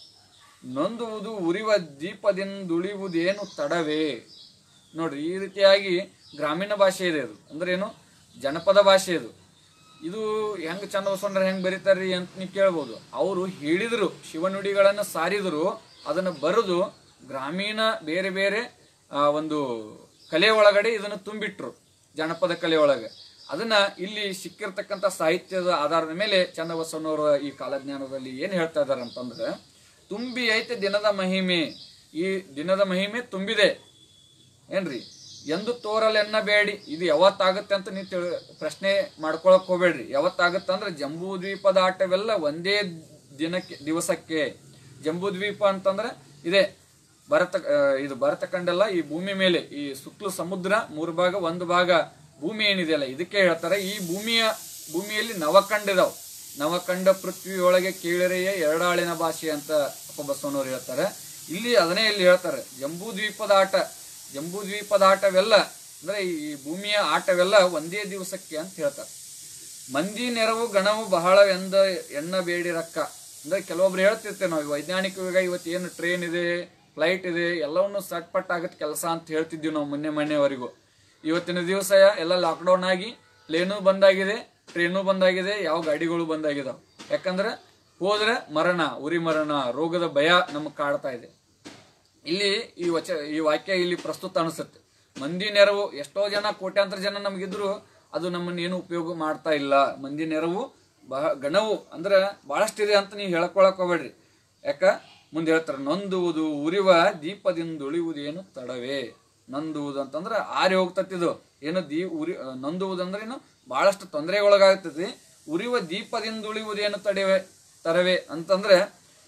ನೊಂದುವುದು ಉರಿವ ದೀಪದಿಂದುಳಿಯುವುದೇನು ತಡವೇ ನೋಡ್ರಿ ಈ ರೀತಿಯಾಗಿ ಗ್ರಾಮೀಣ ಭಾಷೆ ಇದೆ ಅದು ಅಂದ್ರೆ ಏನು ಜನಪದ ಭಾಷೆ ಇದು ಇದು ಹೆಂಗ್ ಚನ್ನಬಸವಣ್ಣರು ಹೆಂಗ್ ಬರೀತಾರ್ರಿ ಅಂತ ನೀವು ಕೇಳ್ಬೋದು ಅವರು ಹೇಳಿದ್ರು ಶಿವನುಡಿಗಳನ್ನು ಸಾರಿದ್ರು ಅದನ್ನು ಬರೆದು ಗ್ರಾಮೀಣ ಬೇರೆ ಬೇರೆ ಆ, ಒಂದು ಕಲೆ ಒಳಗಡೆ ಇದನ್ನು ತುಂಬಿಟ್ರು ಜನಪದ ಕಲೆ ಒಳಗೆ ಅದನ್ನ ಇಲ್ಲಿ ಸಿಕ್ಕಿರ್ತಕ್ಕಂಥ ಸಾಹಿತ್ಯದ ಆಧಾರದ ಮೇಲೆ ಚನ್ನಬಸವಣ್ಣವರ ಈ ಕಾಲಜ್ಞಾನದಲ್ಲಿ ಏನ್ ಹೇಳ್ತಾ ಇದಾರೆ ಅಂತಂದ್ರೆ ತುಂಬಿ ಐತೆ ದಿನದ ಮಹಿಮೆ ಈ ದಿನದ ಮಹಿಮೆ ತುಂಬಿದೆ ಏನ್ರಿ ಎಂದು ತೋರಲೆನ್ನ ಬೇಡಿ ಇದು ಯಾವತ್ತಾಗುತ್ತೆ ಅಂತ ನೀವು ತಿಳ್- ಪ್ರಶ್ನೆ ಮಾಡ್ಕೊಳಕ್ ಹೋಗ್ಬೇಡ್ರಿ ಯಾವತ್ತಾಗುತ್ತೆ ಅಂದ್ರೆ ಜಂಬೂ ದ್ವೀಪದ ಆಟವೆಲ್ಲ ಒಂದೇ ದಿನಕ್ಕೆ ದಿವಸಕ್ಕೆ ಜಂಬೂ ದ್ವೀಪ ಅಂತಂದ್ರೆ ಇದೆ ಭರತ ಆ, ಇದು ಭರತ ಖಂಡಲ್ಲ ಈ ಭೂಮಿ ಮೇಲೆ ಈ ಸುತ್ತಲೂ ಸಮುದ್ರ ಮೂರು ಭಾಗ ಒಂದು ಭಾಗ ಭೂಮಿ ಏನಿದೆಯಲ್ಲ ಇದಕ್ಕೆ ಹೇಳ್ತಾರೆ ಈ ಭೂಮಿಯ ಭೂಮಿಯಲ್ಲಿ ನವಖಂಡ ಇದಾವ್ ನವಖಂಡ ಪೃಥ್ವಿಯೊಳಗೆ ಕೀಳರೆಯ ಎರಡಾಳಿನ ಭಾಷೆ ಅಂತ ಅಪ್ಪ ಬಸವನವ್ರು ಹೇಳ್ತಾರೆ ಇಲ್ಲಿ ಅದನ್ನೇ ಇಲ್ಲಿ ಹೇಳ್ತಾರೆ ಜಂಬೂ ದ್ವೀಪದ ಆಟ ಜಂಬೂ ದ್ವೀಪದ ಆಟವೆಲ್ಲ ಅಂದ್ರೆ ಈ ಭೂಮಿಯ ಆಟವೆಲ್ಲ ಒಂದೇ ದಿವಸಕ್ಕೆ ಅಂತ ಹೇಳ್ತಾರೆ ಮಂದಿ ನೆರವು ಗಣವು ಬಹಳ ಎಂದ ಎಣ್ಣ ಬೇಡಿ ರಕ್ಕ ಅಂದ್ರೆ ಕೆಲವೊಬ್ರು ಹೇಳ್ತಿರ್ತೇವೆ ನಾವು ವೈಜ್ಞಾನಿಕ ಯುಗ ಇವತ್ತು ಏನು ಟ್ರೈನ್ ಇದೆ ಫ್ಲೈಟ್ ಇದೆ ಎಲ್ಲವನ್ನು ಸಟ್ಪಟ್ ಆಗತ್ತೆ ಕೆಲಸ ಅಂತ ಹೇಳ್ತಿದ್ವಿ ನಾವು ಮೊನ್ನೆ ಮೊನ್ನೆವರೆಗೂ ಇವತ್ತಿನ ದಿವಸ ಎಲ್ಲ ಲಾಕ್ಡೌನ್ ಆಗಿ ಪ್ಲೇನು ಬಂದಾಗಿದೆ ಟ್ರೈನು ಬಂದಾಗಿದೆ ಯಾವ ಗಾಡಿಗಳು ಬಂದಾಗಿದಾವೆ ಯಾಕಂದ್ರೆ ಹೋದ್ರೆ ಮರಣ ಉರಿ ಮರಣ ರೋಗದ ಭಯ ನಮಗೆ ಕಾಡ್ತಾ ಇದೆ ಇಲ್ಲಿ ಈ ವಚ ಈ ವಾಕ್ಯ ಇಲ್ಲಿ ಪ್ರಸ್ತುತ ಅನಿಸುತ್ತೆ ಮಂದಿ ನೆರವು ಎಷ್ಟೋ ಜನ ಕೋಟ್ಯಾಂತರ ಜನ ನಮಗಿದ್ರು ಅದು ನಮ್ಮನ್ನ ಏನು ಉಪಯೋಗ ಮಾಡ್ತಾ ಇಲ್ಲ ಮಂದಿ ನೆರವು ಬಹ ಗಣವು ಅಂದ್ರೆ ಬಹಳಷ್ಟಿದೆ ಅಂತ ನೀವು ಹೇಳ್ಕೊಳಕ್ ಹೋಗ್ಬೇಡ್ರಿ ಯಾಕ ಮುಂದೆ ಹೇಳ್ತಾರೆ ನೊಂದುವುದು ಉರಿವ ದೀಪದಿಂದ ಉಳಿಯುವುದೇನು ತಡವೇ ನಂದುವುದು ಅಂತಂದ್ರೆ ಆರಿ ಹೋಗ್ತತಿದು ಏನು ದೀ ಉರಿ ನೊಂದುವುದಂದ್ರೆ ಏನು ಬಹಳಷ್ಟು ತೊಂದರೆಗೊಳಗಾಗ್ತತಿ ಉರಿಯುವ ದೀಪದಿಂದ ಉಳಿಯುವುದೇನು ತಡೆವೆ ತರವೆ ಅಂತಂದ್ರೆ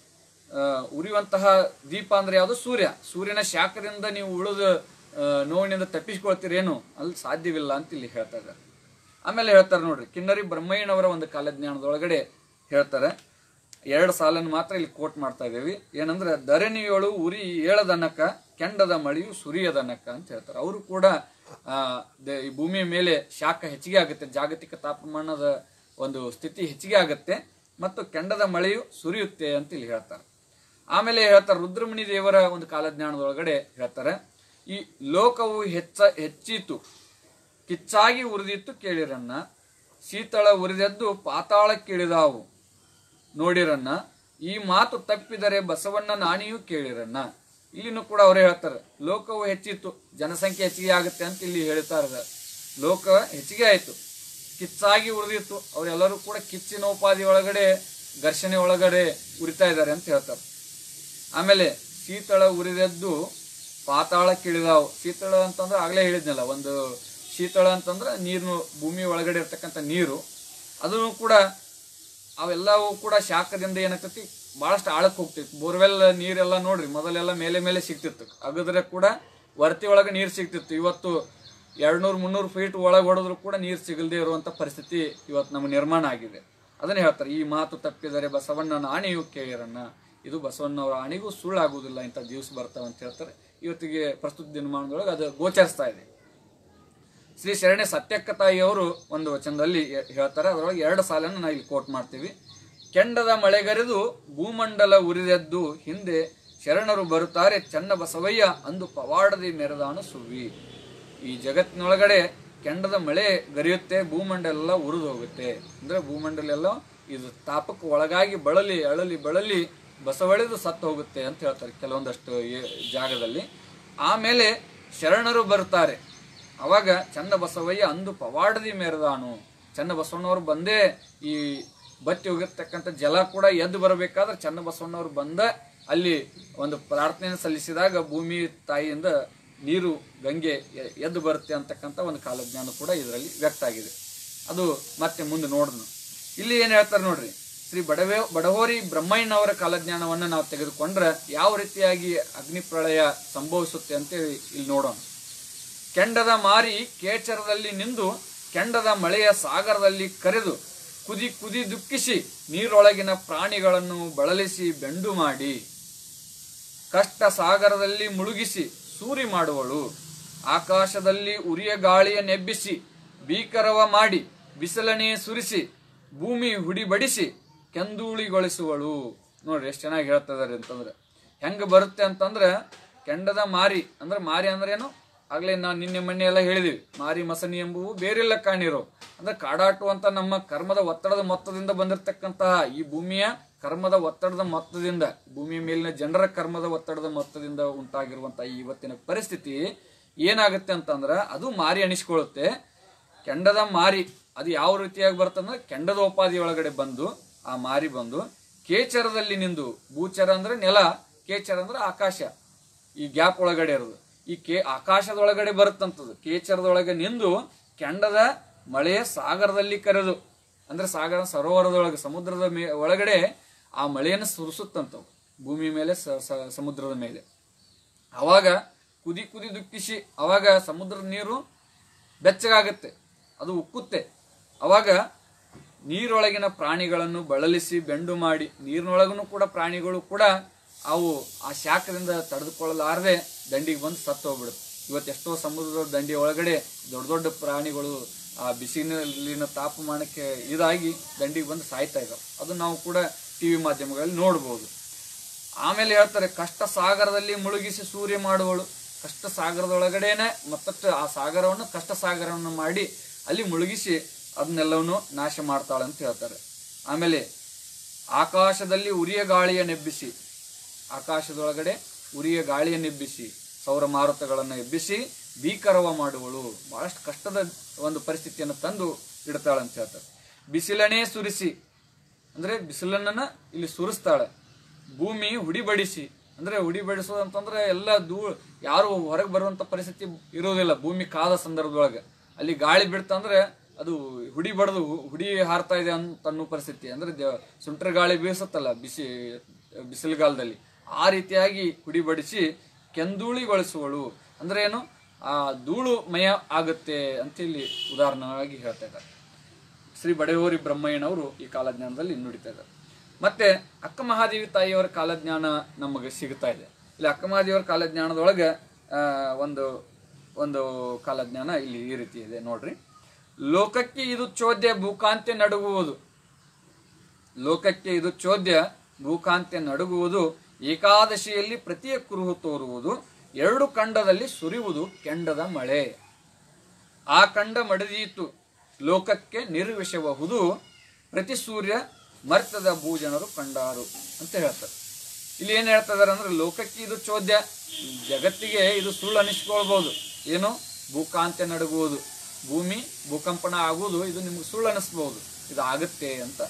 ಆ, ಉರಿಯುವಂತಹ ದೀಪ ಅಂದ್ರೆ ಯಾವುದು ಸೂರ್ಯ ಸೂರ್ಯನ ಶಾಖದಿಂದ ನೀವು ಉಳಿದ ಆ, ನೋವಿನಿಂದ ತಪ್ಪಿಸ್ಕೊಳ್ತೀರೇನು ಅಲ್ಲಿ ಸಾಧ್ಯವಿಲ್ಲ ಅಂತ ಇಲ್ಲಿ ಹೇಳ್ತಾ ಇದ್ದಾರೆ ಆಮೇಲೆ ಹೇಳ್ತಾರೆ ನೋಡ್ರಿ ಕಿನ್ನರಿ ಬ್ರಹ್ಮಯ್ಯನವರ ಒಂದು ಕಾಲಜ್ಞಾನದೊಳಗಡೆ ಹೇಳ್ತಾರೆ ಎರಡು ಸಾಲನ್ನು ಮಾತ್ರ ಇಲ್ಲಿ ಕೋಟ್ ಮಾಡ್ತಾ ಇದ್ದೇವೆ ಏನಂದ್ರೆ ಧರಣಿಯೊಳು ಉರಿ ಏಳದನಕ ಕೆಂಡದ ಮಳೆಯು ಸುರಿಯದನಕ ಅಂತ ಹೇಳ್ತಾರೆ ಅವರು ಕೂಡ ಆ, ದ- ಈ ಭೂಮಿಯ ಮೇಲೆ ಶಾಖ ಹೆಚ್ಚಿಗೆ ಆಗುತ್ತೆ ಜಾಗತಿಕ ತಾಪಮಾನದ ಒಂದು ಸ್ಥಿತಿ ಹೆಚ್ಚಿಗೆ ಆಗುತ್ತೆ ಮತ್ತು ಕೆಂಡದ ಮಳೆಯು ಸುರಿಯುತ್ತೆ ಅಂತ ಇಲ್ಲಿ ಹೇಳ್ತಾರೆ ಆಮೇಲೆ ಹೇಳ್ತಾರೆ ರುದ್ರಮುನಿ ದೇವರ ಒಂದು ಕಾಲಜ್ಞಾನದೊಳಗಡೆ ಹೇಳ್ತಾರೆ ಈ ಲೋಕವು ಹೆಚ್ಚ ಹೆಚ್ಚಿತು ಕಿಚ್ಚಾಗಿ ಉರಿದಿತ್ತು ಕೇಳಿರನ್ನ ಶೀತಳ ಉರಿದೆದ್ದು ಪಾತಾಳಕ್ಕಿಳಿದಾವು ನೋಡಿರನ್ನ ಈ ಮಾತು ತಪ್ಪಿದರೆ ಬಸವಣ್ಣ ನಾಣಿಯೂ ಕೇಳಿರನ್ನ ಇಲ್ಲಿನೂ ಕೂಡ ಅವರೇ ಹೇಳ್ತಾರೆ ಲೋಕವು ಹೆಚ್ಚಿತ್ತು ಜನಸಂಖ್ಯೆ ಹೆಚ್ಚಿಗೆ ಆಗುತ್ತೆ ಅಂತ ಇಲ್ಲಿ ಹೇಳ್ತಾ ಇದ್ದಾರೆ ಲೋಕ ಹೆಚ್ಚಿಗೆ ಆಯಿತು ಕಿಚ್ಚಾಗಿ ಉರಿದಿತ್ತು ಅವರೆಲ್ಲರೂ ಕೂಡ ಕಿಚ್ಚಿನ ಉಪಾಧಿ ಒಳಗಡೆ ಘರ್ಷಣೆ ಒಳಗಡೆ ಉರಿತಾ ಇದ್ದಾರೆ ಅಂತ ಹೇಳ್ತಾರೆ ಆಮೇಲೆ ಶೀತಳ ಉರಿದೆದ್ದು ಪಾತಾಳ ಕಿಳಿದಾವು ಶೀತಳ ಅಂತಂದ್ರೆ ಆಗಲೇ ಹೇಳಿದ್ನಲ್ಲ ಒಂದು ಶೀತಳ ಅಂತಂದ್ರೆ ನೀರು ಭೂಮಿ ಒಳಗಡೆ ಇರ್ತಕ್ಕಂಥ ನೀರು ಅದನ್ನು ಕೂಡ ಅವೆಲ್ಲವೂ ಕೂಡ ಶಾಖದಿಂದ ಏನಾಗ್ತೈತಿ ಭಾಳಷ್ಟು ಆಳಕ್ಕೆ ಹೋಗ್ತೈತಿ ಬೋರ್ವೆಲ್ ನೀರೆಲ್ಲ ನೋಡ್ರಿ ಮೊದಲೆಲ್ಲ ಮೇಲೆ ಮೇಲೆ ಸಿಗ್ತಿತ್ತು ಅಗದ್ರೆ ಕೂಡ ವರ್ತಿ ಒಳಗೆ ನೀರು ಸಿಗ್ತಿತ್ತು ಇವತ್ತು ಎರಡ್ನೂರು ಮುನ್ನೂರು ಫೀಟ್ ಒಳಗೆ ಹೊಡೆದ್ರು ಕೂಡ ನೀರು ಸಿಗಲ್ದೇ ಇರುವಂತ ಪರಿಸ್ಥಿತಿ ಇವತ್ತು ನಮ್ಮ ನಿರ್ಮಾಣ ಆಗಿದೆ ಅದನ್ನೇ ಹೇಳ್ತಾರೆ ಈ ಮಾತು ತಪ್ಪಿದರೆ ಬಸವಣ್ಣನ ಆಣೆಯು ಕೇಳಿರನ್ನ ಇದು ಬಸವಣ್ಣವರ ಆಣೆಗೂ ಸುಳ್ಳಾಗುವುದಿಲ್ಲ ಇಂಥ ದಿವಸ ಬರ್ತಾವ ಅಂತ ಹೇಳ್ತಾರೆ ಇವತ್ತಿಗೆ ಪ್ರಸ್ತುತ ದಿನಮಾನದೊಳಗೆ ಅದು ಗೋಚರಿಸ್ತಾ ಇದೆ ಶ್ರೀ ಶರಣೆ ಸತ್ಯಕ್ಕ ತಾಯಿಯವರು ಒಂದು ವಚನದಲ್ಲಿ ಹೇ- ಹೇಳ್ತಾರೆ ಅದರೊಳಗೆ ಎರಡು ಸಾಲನ್ನು ನಾವು ಇಲ್ಲಿ ಕೋಟ್ ಮಾಡ್ತೀವಿ ಕೆಂಡದ ಮಳೆಗರೆದು ಭೂಮಂಡಲ ಉರಿದೆದ್ದು ಹಿಂದೆ ಶರಣರು ಬರುತ್ತಾರೆ ಚನ್ನ ಬಸವಯ್ಯ ಅಂದು ಪವಾಡದಿ ಮೆರೆದಾನು ಸುವ್ವಿ ಈ ಜಗತ್ತಿನೊಳಗಡೆ ಕೆಂಡದ ಮಳೆ ಗರಿಯುತ್ತೆ ಭೂಮಂಡಲ ಎಲ್ಲ ಉರಿದು ಹೋಗುತ್ತೆ ಅಂದ್ರೆ ಭೂಮಂಡಲ ಎಲ್ಲ ಇದು ತಾಪಕ್ಕೆ ಒಳಗಾಗಿ ಬಳಲಿ ಅಳಲಿ ಬಳಲಿ ಬಸವಳಿದು ಸತ್ತು ಹೋಗುತ್ತೆ ಅಂತ ಹೇಳ್ತಾರೆ ಕೆಲವೊಂದಷ್ಟು ಏ- ಜಾಗದಲ್ಲಿ ಆಮೇಲೆ ಶರಣರು ಬರ್ತಾರೆ ಅವಾಗ ಚನ್ನ ಬಸವಯ್ಯ ಅಂದು ಪವಾಡದಿ ಮೆರೆದಾನು ಚನ್ನ ಬಸವಣ್ಣವ್ರು ಬಂದೇ ಈ ಬತ್ತಿ ಹೋಗಿರ್ತಕ್ಕಂಥ ಜಲ ಕೂಡ ಎದ್ದು ಬರಬೇಕಾದ್ರೆ ಚನ್ನ ಬಸವಣ್ಣವ್ರು ಬಂದ ಅಲ್ಲಿ ಒಂದು ಪ್ರಾರ್ಥನೆಯನ್ನು ಸಲ್ಲಿಸಿದಾಗ ಭೂಮಿ ತಾಯಿಯಿಂದ ನೀರು ಗಂಗೆ ಎ- ಎದ್ದು ಬರುತ್ತೆ ಅಂತಕ್ಕಂಥ ಒಂದು ಕಾಲಜ್ಞಾನ ಕೂಡ ಇದರಲ್ಲಿ ವ್ಯಕ್ತ ಆಗಿದೆ ಅದು ಮತ್ತೆ ಮುಂದೆ ನೋಡೋಣ ಇಲ್ಲಿ ಏನ್ ಹೇಳ್ತಾರೆ ನೋಡ್ರಿ ಶ್ರೀ ಬಡವೇ ಬಡಹೋರಿ ಬ್ರಹ್ಮಯ್ಯನವರ ಕಾಲಜ್ಞಾನವನ್ನು ನಾವು ತೆಗೆದುಕೊಂಡ್ರೆ ಯಾವ ರೀತಿಯಾಗಿ ಅಗ್ನಿ ಪ್ರಳಯ ಸಂಭವಿಸುತ್ತೆ ಅಂತೇಳಿ ಇಲ್ಲಿ ನೋಡೋಣ ಕೆಂಡದ ಮಾರಿ ಕೇಚರದಲ್ಲಿ ನಿಂದು ಕೆಂಡದ ಮಳೆಯ ಸಾಗರದಲ್ಲಿ ಕರೆದು ಕುದಿ ಕುದಿ ದುಃಖಿಸಿ ನೀರೊಳಗಿನ ಪ್ರಾಣಿಗಳನ್ನು ಬಳಲಿಸಿ ಬೆಂಡು ಮಾಡಿ ಕಷ್ಟ ಸಾಗರದಲ್ಲಿ ಮುಳುಗಿಸಿ ಸೂರಿ ಮಾಡುವಳು ಆಕಾಶದಲ್ಲಿ ಉರಿಯ ಗಾಳಿಯ ನೆಬ್ಬಿಸಿ ಭೀಕರವ ಮಾಡಿ ಬಿಸಿಲನೆ ಸುರಿಸಿ ಭೂಮಿ ಹುಡಿಬಡಿಸಿ ಕೆಂದೂಳಿಗೊಳಿಸುವಳು ನೋಡ್ರಿ ಎಷ್ಟು ಚೆನ್ನಾಗಿ ಹೇಳ್ತಾ ಇದಾರೆ ಅಂತಂದ್ರೆ ಹೆಂಗ ಬರುತ್ತೆ ಅಂತಂದ್ರೆ ಕೆಂಡದ ಮಾರಿ ಅಂದ್ರೆ ಮಾರಿ ಅಂದ್ರೆ ಏನು ಆಗ್ಲೇ ನಾವು ನಿನ್ನೆ ಮೊನ್ನೆ ಎಲ್ಲ ಹೇಳಿದ್ವಿ ಮಾರಿ ಮಸನಿ ಎಂಬುವು ಬೇರೆಲ್ಲ ಕಾಣಿರೋ ಅಂದ್ರೆ ಕಾಡಾಟುವಂತ ನಮ್ಮ ಕರ್ಮದ ಒತ್ತಡದ ಮೊತ್ತದಿಂದ ಬಂದಿರತಕ್ಕಂತಹ ಈ ಭೂಮಿಯ ಕರ್ಮದ ಒತ್ತಡದ ಮೊತ್ತದಿಂದ ಭೂಮಿಯ ಮೇಲಿನ ಜನರ ಕರ್ಮದ ಒತ್ತಡದ ಮೊತ್ತದಿಂದ ಉಂಟಾಗಿರುವಂತಹ ಈ ಇವತ್ತಿನ ಪರಿಸ್ಥಿತಿ ಏನಾಗುತ್ತೆ ಅಂತಂದ್ರ ಅದು ಮಾರಿ ಅನಿಸ್ಕೊಳ್ಳುತ್ತೆ ಕೆಂಡದ ಮಾರಿ ಅದು ಯಾವ ರೀತಿಯಾಗಿ ಬರ್ತಂದ್ರೆ ಕೆಂಡದ ಉಪಾಧಿ ಒಳಗಡೆ ಬಂದು ಆ ಮಾರಿ ಬಂದು ಕೇಚರದಲ್ಲಿ ನಿಂದು ಭೂಚರ ಅಂದ್ರೆ ನೆಲ ಕೇಚರ ಅಂದ್ರೆ ಆಕಾಶ ಈ ಗ್ಯಾಪ್ ಒಳಗಡೆ ಇರೋದು ಈ ಕೇ ಆಕಾಶದ ಒಳಗಡೆ ಬರುತ್ತಂತದ್ದು ಕೇಚರದೊಳಗೆ ನಿಂದು ಕೆಂಡದ ಮಳೆಯ ಸಾಗರದಲ್ಲಿ ಕರೆದು ಅಂದ್ರೆ ಸಾಗರ ಸರೋವರದೊಳಗೆ ಸಮುದ್ರದ ಮೇ ಒಳಗಡೆ ಆ ಮಳೆಯನ್ನು ಸುರಿಸುತ್ತಂತವು ಭೂಮಿ ಮೇಲೆ ಸ- ಸ- ಸಮುದ್ರದ ಮೇಲೆ ಅವಾಗ ಕುದಿ ಕುದಿ ದುಃಖಿಸಿ ಅವಾಗ ಸಮುದ್ರದ ನೀರು ಬೆಚ್ಚಗಾಗುತ್ತೆ ಅದು ಉಕ್ಕುತ್ತೆ ಅವಾಗ ನೀರೊಳಗಿನ ಪ್ರಾಣಿಗಳನ್ನು ಬಳಲಿಸಿ ಬೆಂಡು ಮಾಡಿ ನೀರಿನೊಳಗೂ ಕೂಡ ಪ್ರಾಣಿಗಳು ಕೂಡ ಅವು ಆ ಶಾಖದಿಂದ ತಡೆದುಕೊಳ್ಳಲಾರದೆ ದಂಡಿಗೆ ಬಂದು ಸತ್ತು ಹೋಗ್ಬಿಡುತ್ತೆ ಇವತ್ತು ಎಷ್ಟೋ ಸಮುದ್ರದ ದಂಡಿ ಒಳಗಡೆ ದೊಡ್ಡ ದೊಡ್ಡ ಪ್ರಾಣಿಗಳು ಆ ಬಿಸಿಲಿನ ತಾಪಮಾನಕ್ಕೆ ಇದಾಗಿ ದಂಡಿಗೆ ಬಂದು ಸಾಯ್ತಾ ಇದ್ದಾವೆ ಅದು ನಾವು ಕೂಡ ಟಿವಿ ಮಾಧ್ಯಮಗಳಲ್ಲಿ ನೋಡ್ಬೋದು ಆಮೇಲೆ ಹೇಳ್ತಾರೆ ಕಷ್ಟ ಸಾಗರದಲ್ಲಿ ಮುಳುಗಿಸಿ ಸೂರ್ಯ ಮಾಡುವಳು ಕಷ್ಟ ಸಾಗರದೊಳಗಡೆನೆ ಮತ್ತಷ್ಟು ಆ ಸಾಗರವನ್ನು ಕಷ್ಟ ಸಾಗರವನ್ನು ಮಾಡಿ ಅಲ್ಲಿ ಮುಳುಗಿಸಿ ಅದನ್ನೆಲ್ಲವನ್ನು ನಾಶ ಮಾಡ್ತಾಳೆ ಅಂತ ಹೇಳ್ತಾರೆ ಆಮೇಲೆ ಆಕಾಶದಲ್ಲಿ ಉರಿಯ ಗಾಳಿಯ ನೆಬ್ಬಿಸಿ ಆಕಾಶದೊಳಗಡೆ ಉರಿಯ ಗಾಳಿಯ ನೆಬ್ಬಿಸಿ ಸೌರ ಮಾರುತಗಳನ್ನು ಎಬ್ಬಿಸಿ ಭೀಕರವ ಮಾಡುವಳು ಬಹಳಷ್ಟು ಕಷ್ಟದ ಒಂದು ಪರಿಸ್ಥಿತಿಯನ್ನು ತಂದು ಇಡ್ತಾಳೆ ಅಂತ ಹೇಳ್ತಾರೆ ಬಿಸಿಲನೇ ಸುರಿಸಿ ಅಂದ್ರೆ ಬಿಸಿಲನ್ನ ಇಲ್ಲಿ ಸುರಿಸ್ತಾಳೆ ಭೂಮಿ ಹುಡಿಬಡಿಸಿ ಅಂದ್ರೆ ಹುಡಿಬಡಿಸೋದು ಅಂತಂದ್ರೆ ಎಲ್ಲ ಧೂಳ್ ಯಾರು ಹೊರಗೆ ಬರುವಂತ ಪರಿಸ್ಥಿತಿ ಇರೋದಿಲ್ಲ ಭೂಮಿ ಕಾದ ಸಂದರ್ಭದೊಳಗೆ ಅಲ್ಲಿ ಗಾಳಿ ಬಿಡ್ತಂದ್ರೆ ಅದು ಹುಡಿ ಬಡ್ದು ಹುಡಿ ಹಾರ್ತಾ ಇದೆ ಅಂತ ಅನ್ನೋ ಪರಿಸ್ಥಿತಿ ಅಂದ್ರೆ ದ- ಸುಂಟ್ರ ಗಾಳಿ ಬೀಸುತ್ತಲ್ಲ ಬಿಸಿ ಬಿಸಿಲುಗಾಲದಲ್ಲಿ ಆ ರೀತಿಯಾಗಿ ಹುಡಿಬಡಿಸಿ ಕೆಂದೂಳಿಗೊಳಿಸುವಳು ಅಂದ್ರೆ ಏನು ಆ ಧೂಳು ಮಯ ಆಗುತ್ತೆ ಅಂತ ಇಲ್ಲಿ ಉದಾಹರಣೆಯಾಗಿ ಹೇಳ್ತಾ ಇದ್ದಾರೆ ಶ್ರೀ ಬಡೆಹೋರಿ ಬ್ರಹ್ಮಯ್ಯನವರು ಈ ಕಾಲಜ್ಞಾನದಲ್ಲಿ ನುಡಿತಾ ಇದ್ದಾರೆ ಮತ್ತೆ ಅಕ್ಕ ಮಹಾದೇವಿ ತಾಯಿಯವರ ಕಾಲಜ್ಞಾನ ನಮಗೆ ಸಿಗ್ತಾ ಇದೆ ಇಲ್ಲಿ ಅಕ್ಕ ಮಹಾದೇವಿಯವರ ಕಾಲಜ್ಞಾನದೊಳಗೆ ಆ, ಒಂದು ಒಂದು ಕಾಲಜ್ಞಾನ ಇಲ್ಲಿ ಈ ರೀತಿ ಇದೆ ನೋಡ್ರಿ ಲೋಕಕ್ಕೆ ಇದು ಚೋದ್ಯ ಭೂಕಾಂತ್ಯ ನಡುಗುವುದು ಲೋಕಕ್ಕೆ ಇದು ಚೋದ್ಯ ಭೂಕಾಂತ್ಯ ನಡುಗುವುದು ಏಕಾದಶಿಯಲ್ಲಿ ಪ್ರತಿಯ ಕುರುಹು ತೋರುವುದು ಎರಡು ಖಂಡದಲ್ಲಿ ಸುರಿಯುವುದು ಕೆಂಡದ ಮಳೆ ಆ ಕಂಡ ಮಡದೀತು ಲೋಕಕ್ಕೆ ನಿರ್ವಿಷಬಹುದು ಪ್ರತಿ ಸೂರ್ಯ ಮರ್ತದ ಭೂಜನರು ಕಂಡಾರು ಅಂತ ಹೇಳ್ತಾರೆ ಇಲ್ಲಿ ಏನ್ ಹೇಳ್ತಾ ಇದಾರೆ ಅಂದ್ರೆ ಲೋಕಕ್ಕೆ ಇದು ಚೋದ್ಯ ಜಗತ್ತಿಗೆ ಇದು ಸುಳ್ಳು ಅನಿಸ್ಕೊಳ್ಬಹುದು ಏನು ಭೂಕಾಂತ್ಯ ನಡುಗುವುದು ಭೂಮಿ ಭೂಕಂಪನ ಆಗುವುದು ಇದು ನಿಮ್ಗೆ ಸುಳ್ಳು ಅನಿಸ್ಬಹುದು ಇದು ಆಗುತ್ತೆ ಅಂತ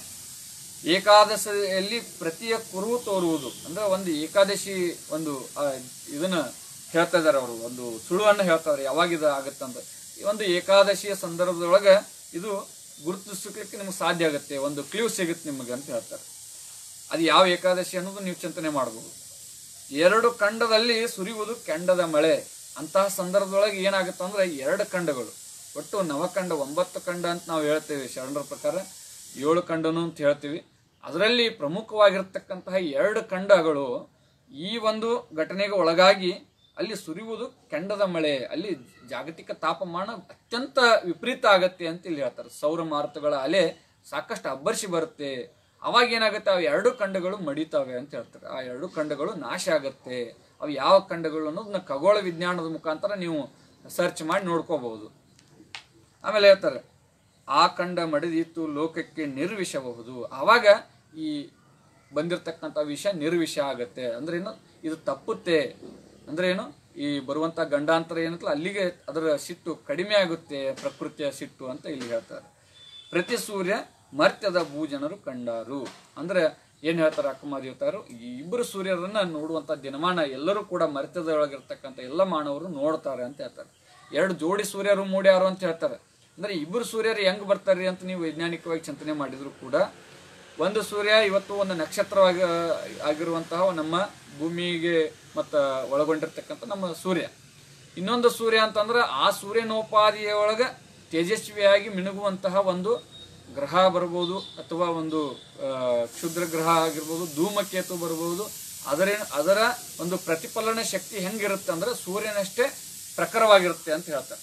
ಏಕಾದಶಿಯಲ್ಲಿ ಪ್ರತಿಯ ಕುರು ತೋರುವುದು ಅಂದ್ರೆ ಒಂದು ಏಕಾದಶಿ ಒಂದು ಆ, ಇದನ್ನ ಹೇಳ್ತಾ ಇದಾರೆ ಅವರು ಒಂದು ಸುಳುವನ್ನು ಹೇಳ್ತಾರೆ ಯಾವಾಗ ಇದು ಆಗತ್ತಂತ ಈ ಒಂದು ಏಕಾದಶಿಯ ಸಂದರ್ಭದೊಳಗೆ ಇದು ಗುರುತಿಸಲಿಕ್ಕೆ ನಿಮ್ಗೆ ಸಾಧ್ಯ ಆಗುತ್ತೆ ಒಂದು ಕ್ಲೂ ಸಿಗುತ್ತೆ ನಿಮಗೆ ಅಂತ ಹೇಳ್ತಾರೆ ಅದು ಯಾವ ಏಕಾದಶಿ ಅನ್ನೋದು ನೀವು ಚಿಂತನೆ ಮಾಡಬಹುದು ಎರಡು ಖಂಡದಲ್ಲಿ ಸುರಿಯುವುದು ಕೆಂಡದ ಮಳೆ ಅಂತಹ ಸಂದರ್ಭದೊಳಗೆ ಏನಾಗುತ್ತೆ ಅಂದ್ರೆ ಎರಡು ಖಂಡಗಳು ಒಟ್ಟು ನವಖಂಡ ಒಂಬತ್ತು ಖಂಡ ಅಂತ ನಾವು ಹೇಳ್ತೇವೆ ಶರಣರ ಪ್ರಕಾರ ಏಳು ಖಂಡನು ಅಂತ ಹೇಳ್ತೀವಿ ಅದರಲ್ಲಿ ಪ್ರಮುಖವಾಗಿರ್ತಕ್ಕಂತಹ ಎರಡು ಖಂಡಗಳು ಈ ಒಂದು ಘಟನೆಗೆ ಒಳಗಾಗಿ ಅಲ್ಲಿ ಸುರಿಯುವುದು ಕೆಂಡದ ಮಳೆ ಅಲ್ಲಿ ಜಾಗತಿಕ ತಾಪಮಾನ ಅತ್ಯಂತ ವಿಪರೀತ ಆಗತ್ತೆ ಅಂತ ಇಲ್ಲಿ ಹೇಳ್ತಾರೆ ಸೌರ ಮಾರುತಗಳ ಅಲೆ ಸಾಕಷ್ಟು ಅಬ್ಬರಿಸಿ ಬರುತ್ತೆ ಅವಾಗ ಏನಾಗುತ್ತೆ ಅವು ಎರಡು ಖಂಡಗಳು ಮಡಿತಾವೆ ಅಂತ ಹೇಳ್ತಾರೆ ಆ ಎರಡು ಖಂಡಗಳು ನಾಶ ಆಗತ್ತೆ ಅವು ಯಾವ ಖಂಡಗಳು ಅನ್ನೋದನ್ನ ಖಗೋಳ ವಿಜ್ಞಾನದ ಮುಖಾಂತರ ನೀವು ಸರ್ಚ್ ಮಾಡಿ ನೋಡ್ಕೋಬಹುದು ಆಮೇಲೆ ಹೇಳ್ತಾರೆ ಆ ಕಂಡ ಮಡಿದಿತ್ತು ಲೋಕಕ್ಕೆ ನಿರ್ವಿಷಬಹುದು ಆವಾಗ ಈ ಬಂದಿರತಕ್ಕಂಥ ವಿಷ ನಿರ್ವಿಷ ಆಗತ್ತೆ ಅಂದ್ರೆ ಏನು ಇದು ತಪ್ಪುತ್ತೆ ಅಂದ್ರೆ ಏನು ಈ ಬರುವಂತ ಗಂಡಾಂತರ ಏನಂತಲ್ಲ ಅಲ್ಲಿಗೆ ಅದರ ಸಿಟ್ಟು ಕಡಿಮೆ ಆಗುತ್ತೆ ಪ್ರಕೃತಿಯ ಸಿಟ್ಟು ಅಂತ ಇಲ್ಲಿ ಹೇಳ್ತಾರೆ ಪ್ರತಿ ಸೂರ್ಯ ಮರ್ತ್ಯದ ಭೂಜನರು ಕಂಡಾರು ಅಂದ್ರೆ ಏನ್ ಹೇಳ್ತಾರೆ ಅಕ್ಕಮಾದೇವತಾರು ಈ ಇಬ್ಬರು ಸೂರ್ಯರನ್ನ ನೋಡುವಂತ ದಿನಮಾನ ಎಲ್ಲರೂ ಕೂಡ ಮರ್ತ್ಯದೊಳಗಿರ್ತಕ್ಕಂಥ ಎಲ್ಲ ಮಾನವರು ನೋಡ್ತಾರೆ ಅಂತ ಹೇಳ್ತಾರೆ ಎರಡು ಜೋಡಿ ಸೂರ್ಯರು ಮೂಡ್ಯಾರು ಅಂತ ಹೇಳ್ತಾರೆ ಅಂದ್ರೆ ಇಬ್ಬರು ಸೂರ್ಯರು ಹೆಂಗ್ ಬರ್ತಾರೆ ಅಂತ ನೀವು ವೈಜ್ಞಾನಿಕವಾಗಿ ಚಿಂತನೆ ಮಾಡಿದ್ರು ಕೂಡ ಒಂದು ಸೂರ್ಯ ಇವತ್ತು ಒಂದು ನಕ್ಷತ್ರವಾಗಿ ಆಗಿರುವಂತಹ ನಮ್ಮ ಭೂಮಿಗೆ ಮತ್ತ ಒಳಗೊಂಡಿರ್ತಕ್ಕಂಥ ನಮ್ಮ ಸೂರ್ಯ ಇನ್ನೊಂದು ಸೂರ್ಯ ಅಂತಂದ್ರೆ ಆ ಸೂರ್ಯನೋಪಾದಿಯ ಒಳಗೆ ತೇಜಸ್ವಿಯಾಗಿ ಮಿನುಗುವಂತಹ ಒಂದು ಗ್ರಹ ಬರ್ಬೋದು ಅಥವಾ ಒಂದು ಆ, ಕ್ಷುದ್ರ ಗ್ರಹ ಆಗಿರ್ಬೋದು ಧೂಮಕೇತು ಬರ್ಬೋದು ಅದರ ಅದರ ಒಂದು ಪ್ರತಿಫಲನ ಶಕ್ತಿ ಹೆಂಗಿರುತ್ತೆ ಅಂದ್ರೆ ಸೂರ್ಯನಷ್ಟೇ ಪ್ರಖರವಾಗಿರುತ್ತೆ ಅಂತ ಹೇಳ್ತಾರೆ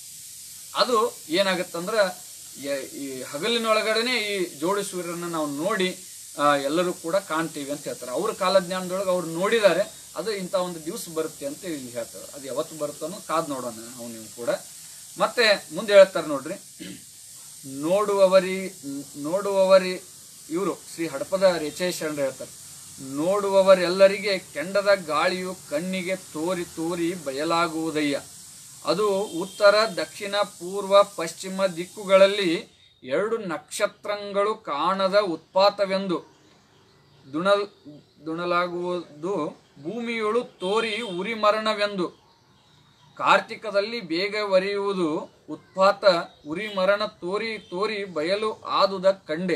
ಅದು ಏನಾಗುತ್ತಂದ್ರೆ ಯ- ಈ ಹಗಲಿನೊಳಗಡೆನೆ ಈ ಜೋಡಿ ಸೂರ್ಯರನ್ನ ನಾವು ನೋಡಿ ಆ, ಎಲ್ಲರೂ ಕೂಡ ಕಾಣ್ತೀವಿ ಅಂತ ಹೇಳ್ತಾರೆ ಅವ್ರ ಕಾಲಜ್ಞಾನದೊಳಗೆ ಅವ್ರು ನೋಡಿದ್ದಾರೆ ಅದು ಇಂಥ ಒಂದು ದಿವಸ ಬರುತ್ತೆ ಅಂತ ಇಲ್ಲಿ ಹೇಳ್ತಾರೆ ಅದು ಯಾವತ್ತು ಬರುತ್ತೋ ಅನ್ನೋದು ಕಾದ್ ನೋಡೋಣ ನಾವು ನೀವು ಕೂಡ ಮತ್ತೆ ಮುಂದೆ ಹೇಳ್ತಾರೆ ನೋಡ್ರಿ ನೋಡುವವರಿ ನೋಡುವವರಿ ಇವರು ಶ್ರೀ ಹಡಪದ ರೇಚೇಶ್ವರ ಹೇಳ್ತಾರೆ ನೋಡುವವರೆಲ್ಲರಿಗೆ ಕೆಂಡದ ಗಾಳಿಯು ಕಣ್ಣಿಗೆ ತೋರಿ ತೋರಿ ಬಯಲಾಗುವುದಯ್ಯ ಅದು ಉತ್ತರ ದಕ್ಷಿಣ ಪೂರ್ವ ಪಶ್ಚಿಮ ದಿಕ್ಕುಗಳಲ್ಲಿ ಎರಡು ನಕ್ಷತ್ರಗಳು ಕಾಣದ ಉತ್ಪಾತವೆಂದು ದುಣಲ್ ದುಣಲಾಗುವುದು ಭೂಮಿಯೊಳು ತೋರಿ ಉರಿ ಮರಣವೆಂದು ಕಾರ್ತಿಕದಲ್ಲಿ ಬೇಗ ಒರೆಯುವುದು ಉತ್ಪಾತ ಉರಿ ಮರಣ ತೋರಿ ತೋರಿ ಬಯಲು ಆದುದ ಕಂಡೆ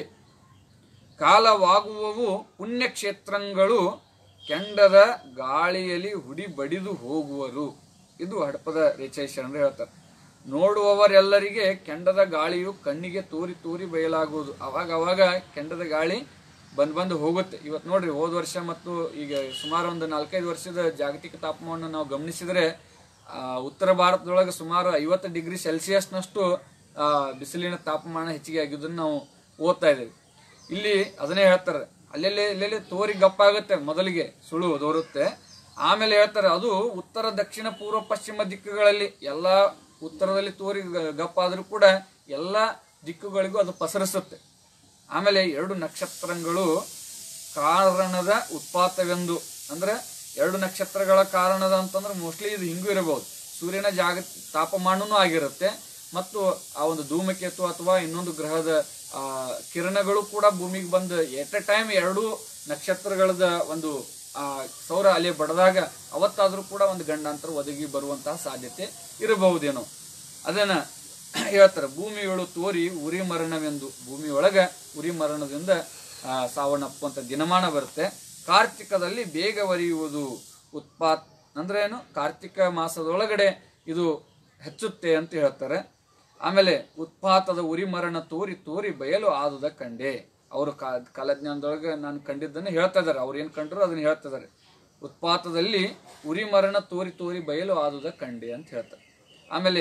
ಕಾಲವಾಗುವವು ಪುಣ್ಯಕ್ಷೇತ್ರಗಳು ಕೆಂಡದ ಗಾಳಿಯಲ್ಲಿ ಹುಡಿ ಬಡಿದು ಹೋಗುವರು ಇದು ಹಡಪದ ರೇಚೇಶ್ವರ ಹೇಳ್ತಾರೆ ನೋಡುವವರೆಲ್ಲರಿಗೆ ಕೆಂಡದ ಗಾಳಿಯು ಕಣ್ಣಿಗೆ ತೋರಿ ತೋರಿ ಬಯಲಾಗುವುದು ಅವಾಗ ಅವಾಗ ಕೆಂಡದ ಗಾಳಿ ಬಂದ್ ಬಂದು ಹೋಗುತ್ತೆ ಇವತ್ತು ನೋಡ್ರಿ ಹೋದ ವರ್ಷ ಮತ್ತು ಈಗ ಸುಮಾರು ಒಂದು ನಾಲ್ಕೈದು ವರ್ಷದ ಜಾಗತಿಕ ತಾಪಮಾನ ನಾವು ಗಮನಿಸಿದ್ರೆ ಆ, ಉತ್ತರ ಭಾರತದೊಳಗೆ ಸುಮಾರು ಐವತ್ತು ಡಿಗ್ರಿ ಸೆಲ್ಸಿಯಸ್ನಷ್ಟು ಆ, ಬಿಸಿಲಿನ ತಾಪಮಾನ ಹೆಚ್ಚಿಗೆ ಆಗಿದ್ದನ್ನು ನಾವು ಓದ್ತಾ ಇದ್ದೇವೆ ಇಲ್ಲಿ ಅದನ್ನೇ ಹೇಳ್ತಾರೆ ಅಲ್ಲೆಲ್ಲಿ ಎಲ್ಲೆಲ್ಲಿ ತೋರಿ ಗಪ್ಪಾಗುತ್ತೆ ಮೊದಲಿಗೆ ಸುಳು ದೋರುತ್ತೆ ಆಮೇಲೆ ಹೇಳ್ತಾರೆ ಅದು ಉತ್ತರ ದಕ್ಷಿಣ ಪೂರ್ವ ಪಶ್ಚಿಮ ದಿಕ್ಕುಗಳಲ್ಲಿ ಎಲ್ಲ ಉತ್ತರದಲ್ಲಿ ತೋರಿ ಗ- ಗಪ್ಪಾದ್ರೂ ಕೂಡ ಎಲ್ಲ ದಿಕ್ಕುಗಳಿಗೂ ಅದು ಪಸರಿಸುತ್ತೆ ಆಮೇಲೆ ಎರಡು ನಕ್ಷತ್ರಗಳು ಕಾರಣದ ಉತ್ಪಾತವೆಂದು ಅಂದ್ರೆ ಎರಡು ನಕ್ಷತ್ರಗಳ ಕಾರಣದ ಅಂತಂದ್ರೆ ಮೋಸ್ಟ್ಲಿ ಇದು ಹಿಂಗೂ ಇರಬಹುದು ಸೂರ್ಯನ ಜಾಗ ತಾಪಮಾನನೂ ಆಗಿರುತ್ತೆ ಮತ್ತು ಆ ಒಂದು ಧೂಮಕೇತು ಅಥವಾ ಇನ್ನೊಂದು ಗ್ರಹದ ಆ, ಕಿರಣಗಳು ಕೂಡ ಭೂಮಿಗೆ ಬಂದು ಎಟ್ ಎ ಟೈಮ್ ಎರಡು ನಕ್ಷತ್ರಗಳದ ಒಂದು ಆ ಸೌರ ಅಲೆ ಬಡದಾಗ ಅವತ್ತಾದ್ರೂ ಕೂಡ ಒಂದು ಗಂಡಾಂತರ ಒದಗಿ ಬರುವಂತಹ ಸಾಧ್ಯತೆ ಇರಬಹುದೇನೋ ಅದನ್ನ ಹೇಳ್ತಾರೆ ಭೂಮಿಯೊಳು ತೋರಿ ಉರಿ ಮರಣವೆಂದು ಭೂಮಿಯೊಳಗ ಉರಿ ಮರಣದಿಂದ ಆ, ಸಾವನ್ನಪ್ಪುವಂತ ದಿನಮಾನ ಬರುತ್ತೆ ಕಾರ್ತಿಕದಲ್ಲಿ ಬೇಗ ಒರಿಯುವುದು ಉತ್ಪಾತ್ ಅಂದ್ರೆ ಏನು ಕಾರ್ತಿಕ ಮಾಸದೊಳಗಡೆ ಇದು ಹೆಚ್ಚುತ್ತೆ ಅಂತ ಹೇಳ್ತಾರೆ ಆಮೇಲೆ ಉತ್ಪಾತದ ಉರಿ ಮರಣ ತೋರಿ ತೋರಿ ಬಯಲು ಆದುದ ಕಂಡೆ ಅವರು ಕಾ ಕಾಲಜ್ಞಾನದೊಳಗೆ ನಾನು ಕಂಡಿದ್ದನ್ನು ಹೇಳ್ತಾ ಇದ್ದಾರೆ ಅವ್ರು ಏನು ಕಂಡ್ರು ಅದನ್ನ ಹೇಳ್ತಾ ಇದ್ದಾರೆ ಉತ್ಪಾತದಲ್ಲಿ ಉರಿ ಮರಣ ತೋರಿ ತೋರಿ ಬಯಲು ಆದುದ ಕಂಡೆ ಅಂತ ಹೇಳ್ತಾರೆ ಆಮೇಲೆ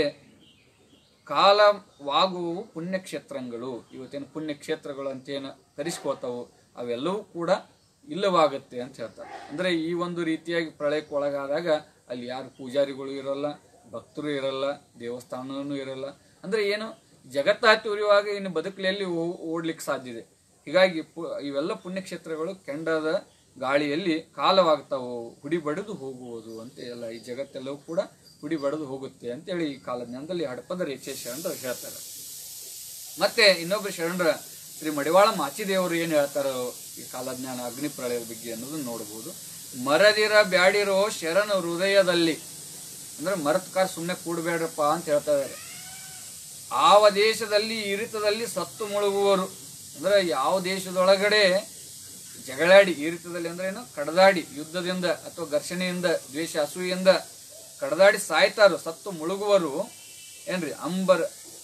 ಕಾಲವಾಗುವು ಪುಣ್ಯಕ್ಷೇತ್ರಗಳು ಇವತ್ತೇನು ಪುಣ್ಯಕ್ಷೇತ್ರಗಳು ಅಂತ ಏನು ಕರೆಸ್ಕೋತಾವು ಅವೆಲ್ಲವೂ ಕೂಡ ಇಲ್ಲವಾಗುತ್ತೆ ಅಂತ ಹೇಳ್ತಾರೆ ಅಂದ್ರೆ ಈ ಒಂದು ರೀತಿಯಾಗಿ ಪ್ರಳಯಕ್ಕೆ ಒಳಗಾದಾಗ ಅಲ್ಲಿ ಯಾರು ಪೂಜಾರಿಗಳು ಇರಲ್ಲ ಭಕ್ತರು ಇರಲ್ಲ ದೇವಸ್ಥಾನನೂ ಇರಲ್ಲ ಅಂದ್ರೆ ಏನು ಜಗತ್ತಾತಿ ಉರಿಯುವಾಗ ಇನ್ನು ಬದುಕಲೆಯಲ್ಲಿ ಓಡ್ಲಿಕ್ಕೆ ಸಾಧ್ಯ ಇದೆ ಹೀಗಾಗಿ ಪು- ಇವೆಲ್ಲ ಪುಣ್ಯಕ್ಷೇತ್ರಗಳು ಕೆಂಡದ ಗಾಳಿಯಲ್ಲಿ ಕಾಲವಾಗ್ತಾವು ಹುಡಿ ಬಡಿದು ಹೋಗುವುದು ಅಂತ ಎಲ್ಲ ಈ ಜಗತ್ತೆಲ್ಲವೂ ಕೂಡ ಹುಡಿ ಬಡಿದು ಹೋಗುತ್ತೆ ಅಂತೇಳಿ ಈ ಕಾಲಜ್ಞಾನದಲ್ಲಿ ಹಡಪದ ರೇಚೆ ಶರಣರು ಹೇಳ್ತಾರೆ ಮತ್ತೆ ಇನ್ನೊಬ್ಬರು ಶರಣರ ಶ್ರೀ ಮಡಿವಾಳ ಮಾಚಿದೇವರು ಏನು ಹೇಳ್ತಾರೋ ಈ ಕಾಲಜ್ಞಾನ ಅಗ್ನಿ ಪ್ರಳಯದ ಬಗ್ಗೆ ಅನ್ನೋದನ್ನ ನೋಡಬಹುದು ಮರದಿರ ಬ್ಯಾಡಿರೋ ಶರಣ ಹೃದಯದಲ್ಲಿ ಅಂದ್ರೆ ಮರತ್ಕಾರ ಸುಮ್ಮನೆ ಕೂಡಬೇಡ್ರಪ್ಪ ಅಂತ ಹೇಳ್ತಾ ಇದ್ದಾರೆ ಆವ ದೇಶದಲ್ಲಿ ಇರಿತದಲ್ಲಿ ಸತ್ತು ಮುಳುಗುವರು ಅಂದ್ರೆ ಯಾವ ದೇಶದೊಳಗಡೆ ಜಗಳಾಡಿ ಈರಿತದಲ್ಲಿ ಅಂದ್ರೆ ಏನು ಕಡದಾಡಿ ಯುದ್ಧದಿಂದ ಅಥವಾ ಘರ್ಷಣೆಯಿಂದ ದ್ವೇಷ ಅಸೂಯೆಯಿಂದ ಕಡದಾಡಿ ಸಾಯ್ತಾರು ಸತ್ತು ಮುಳುಗುವರು ಏನ್ರಿ ಅಂಬರ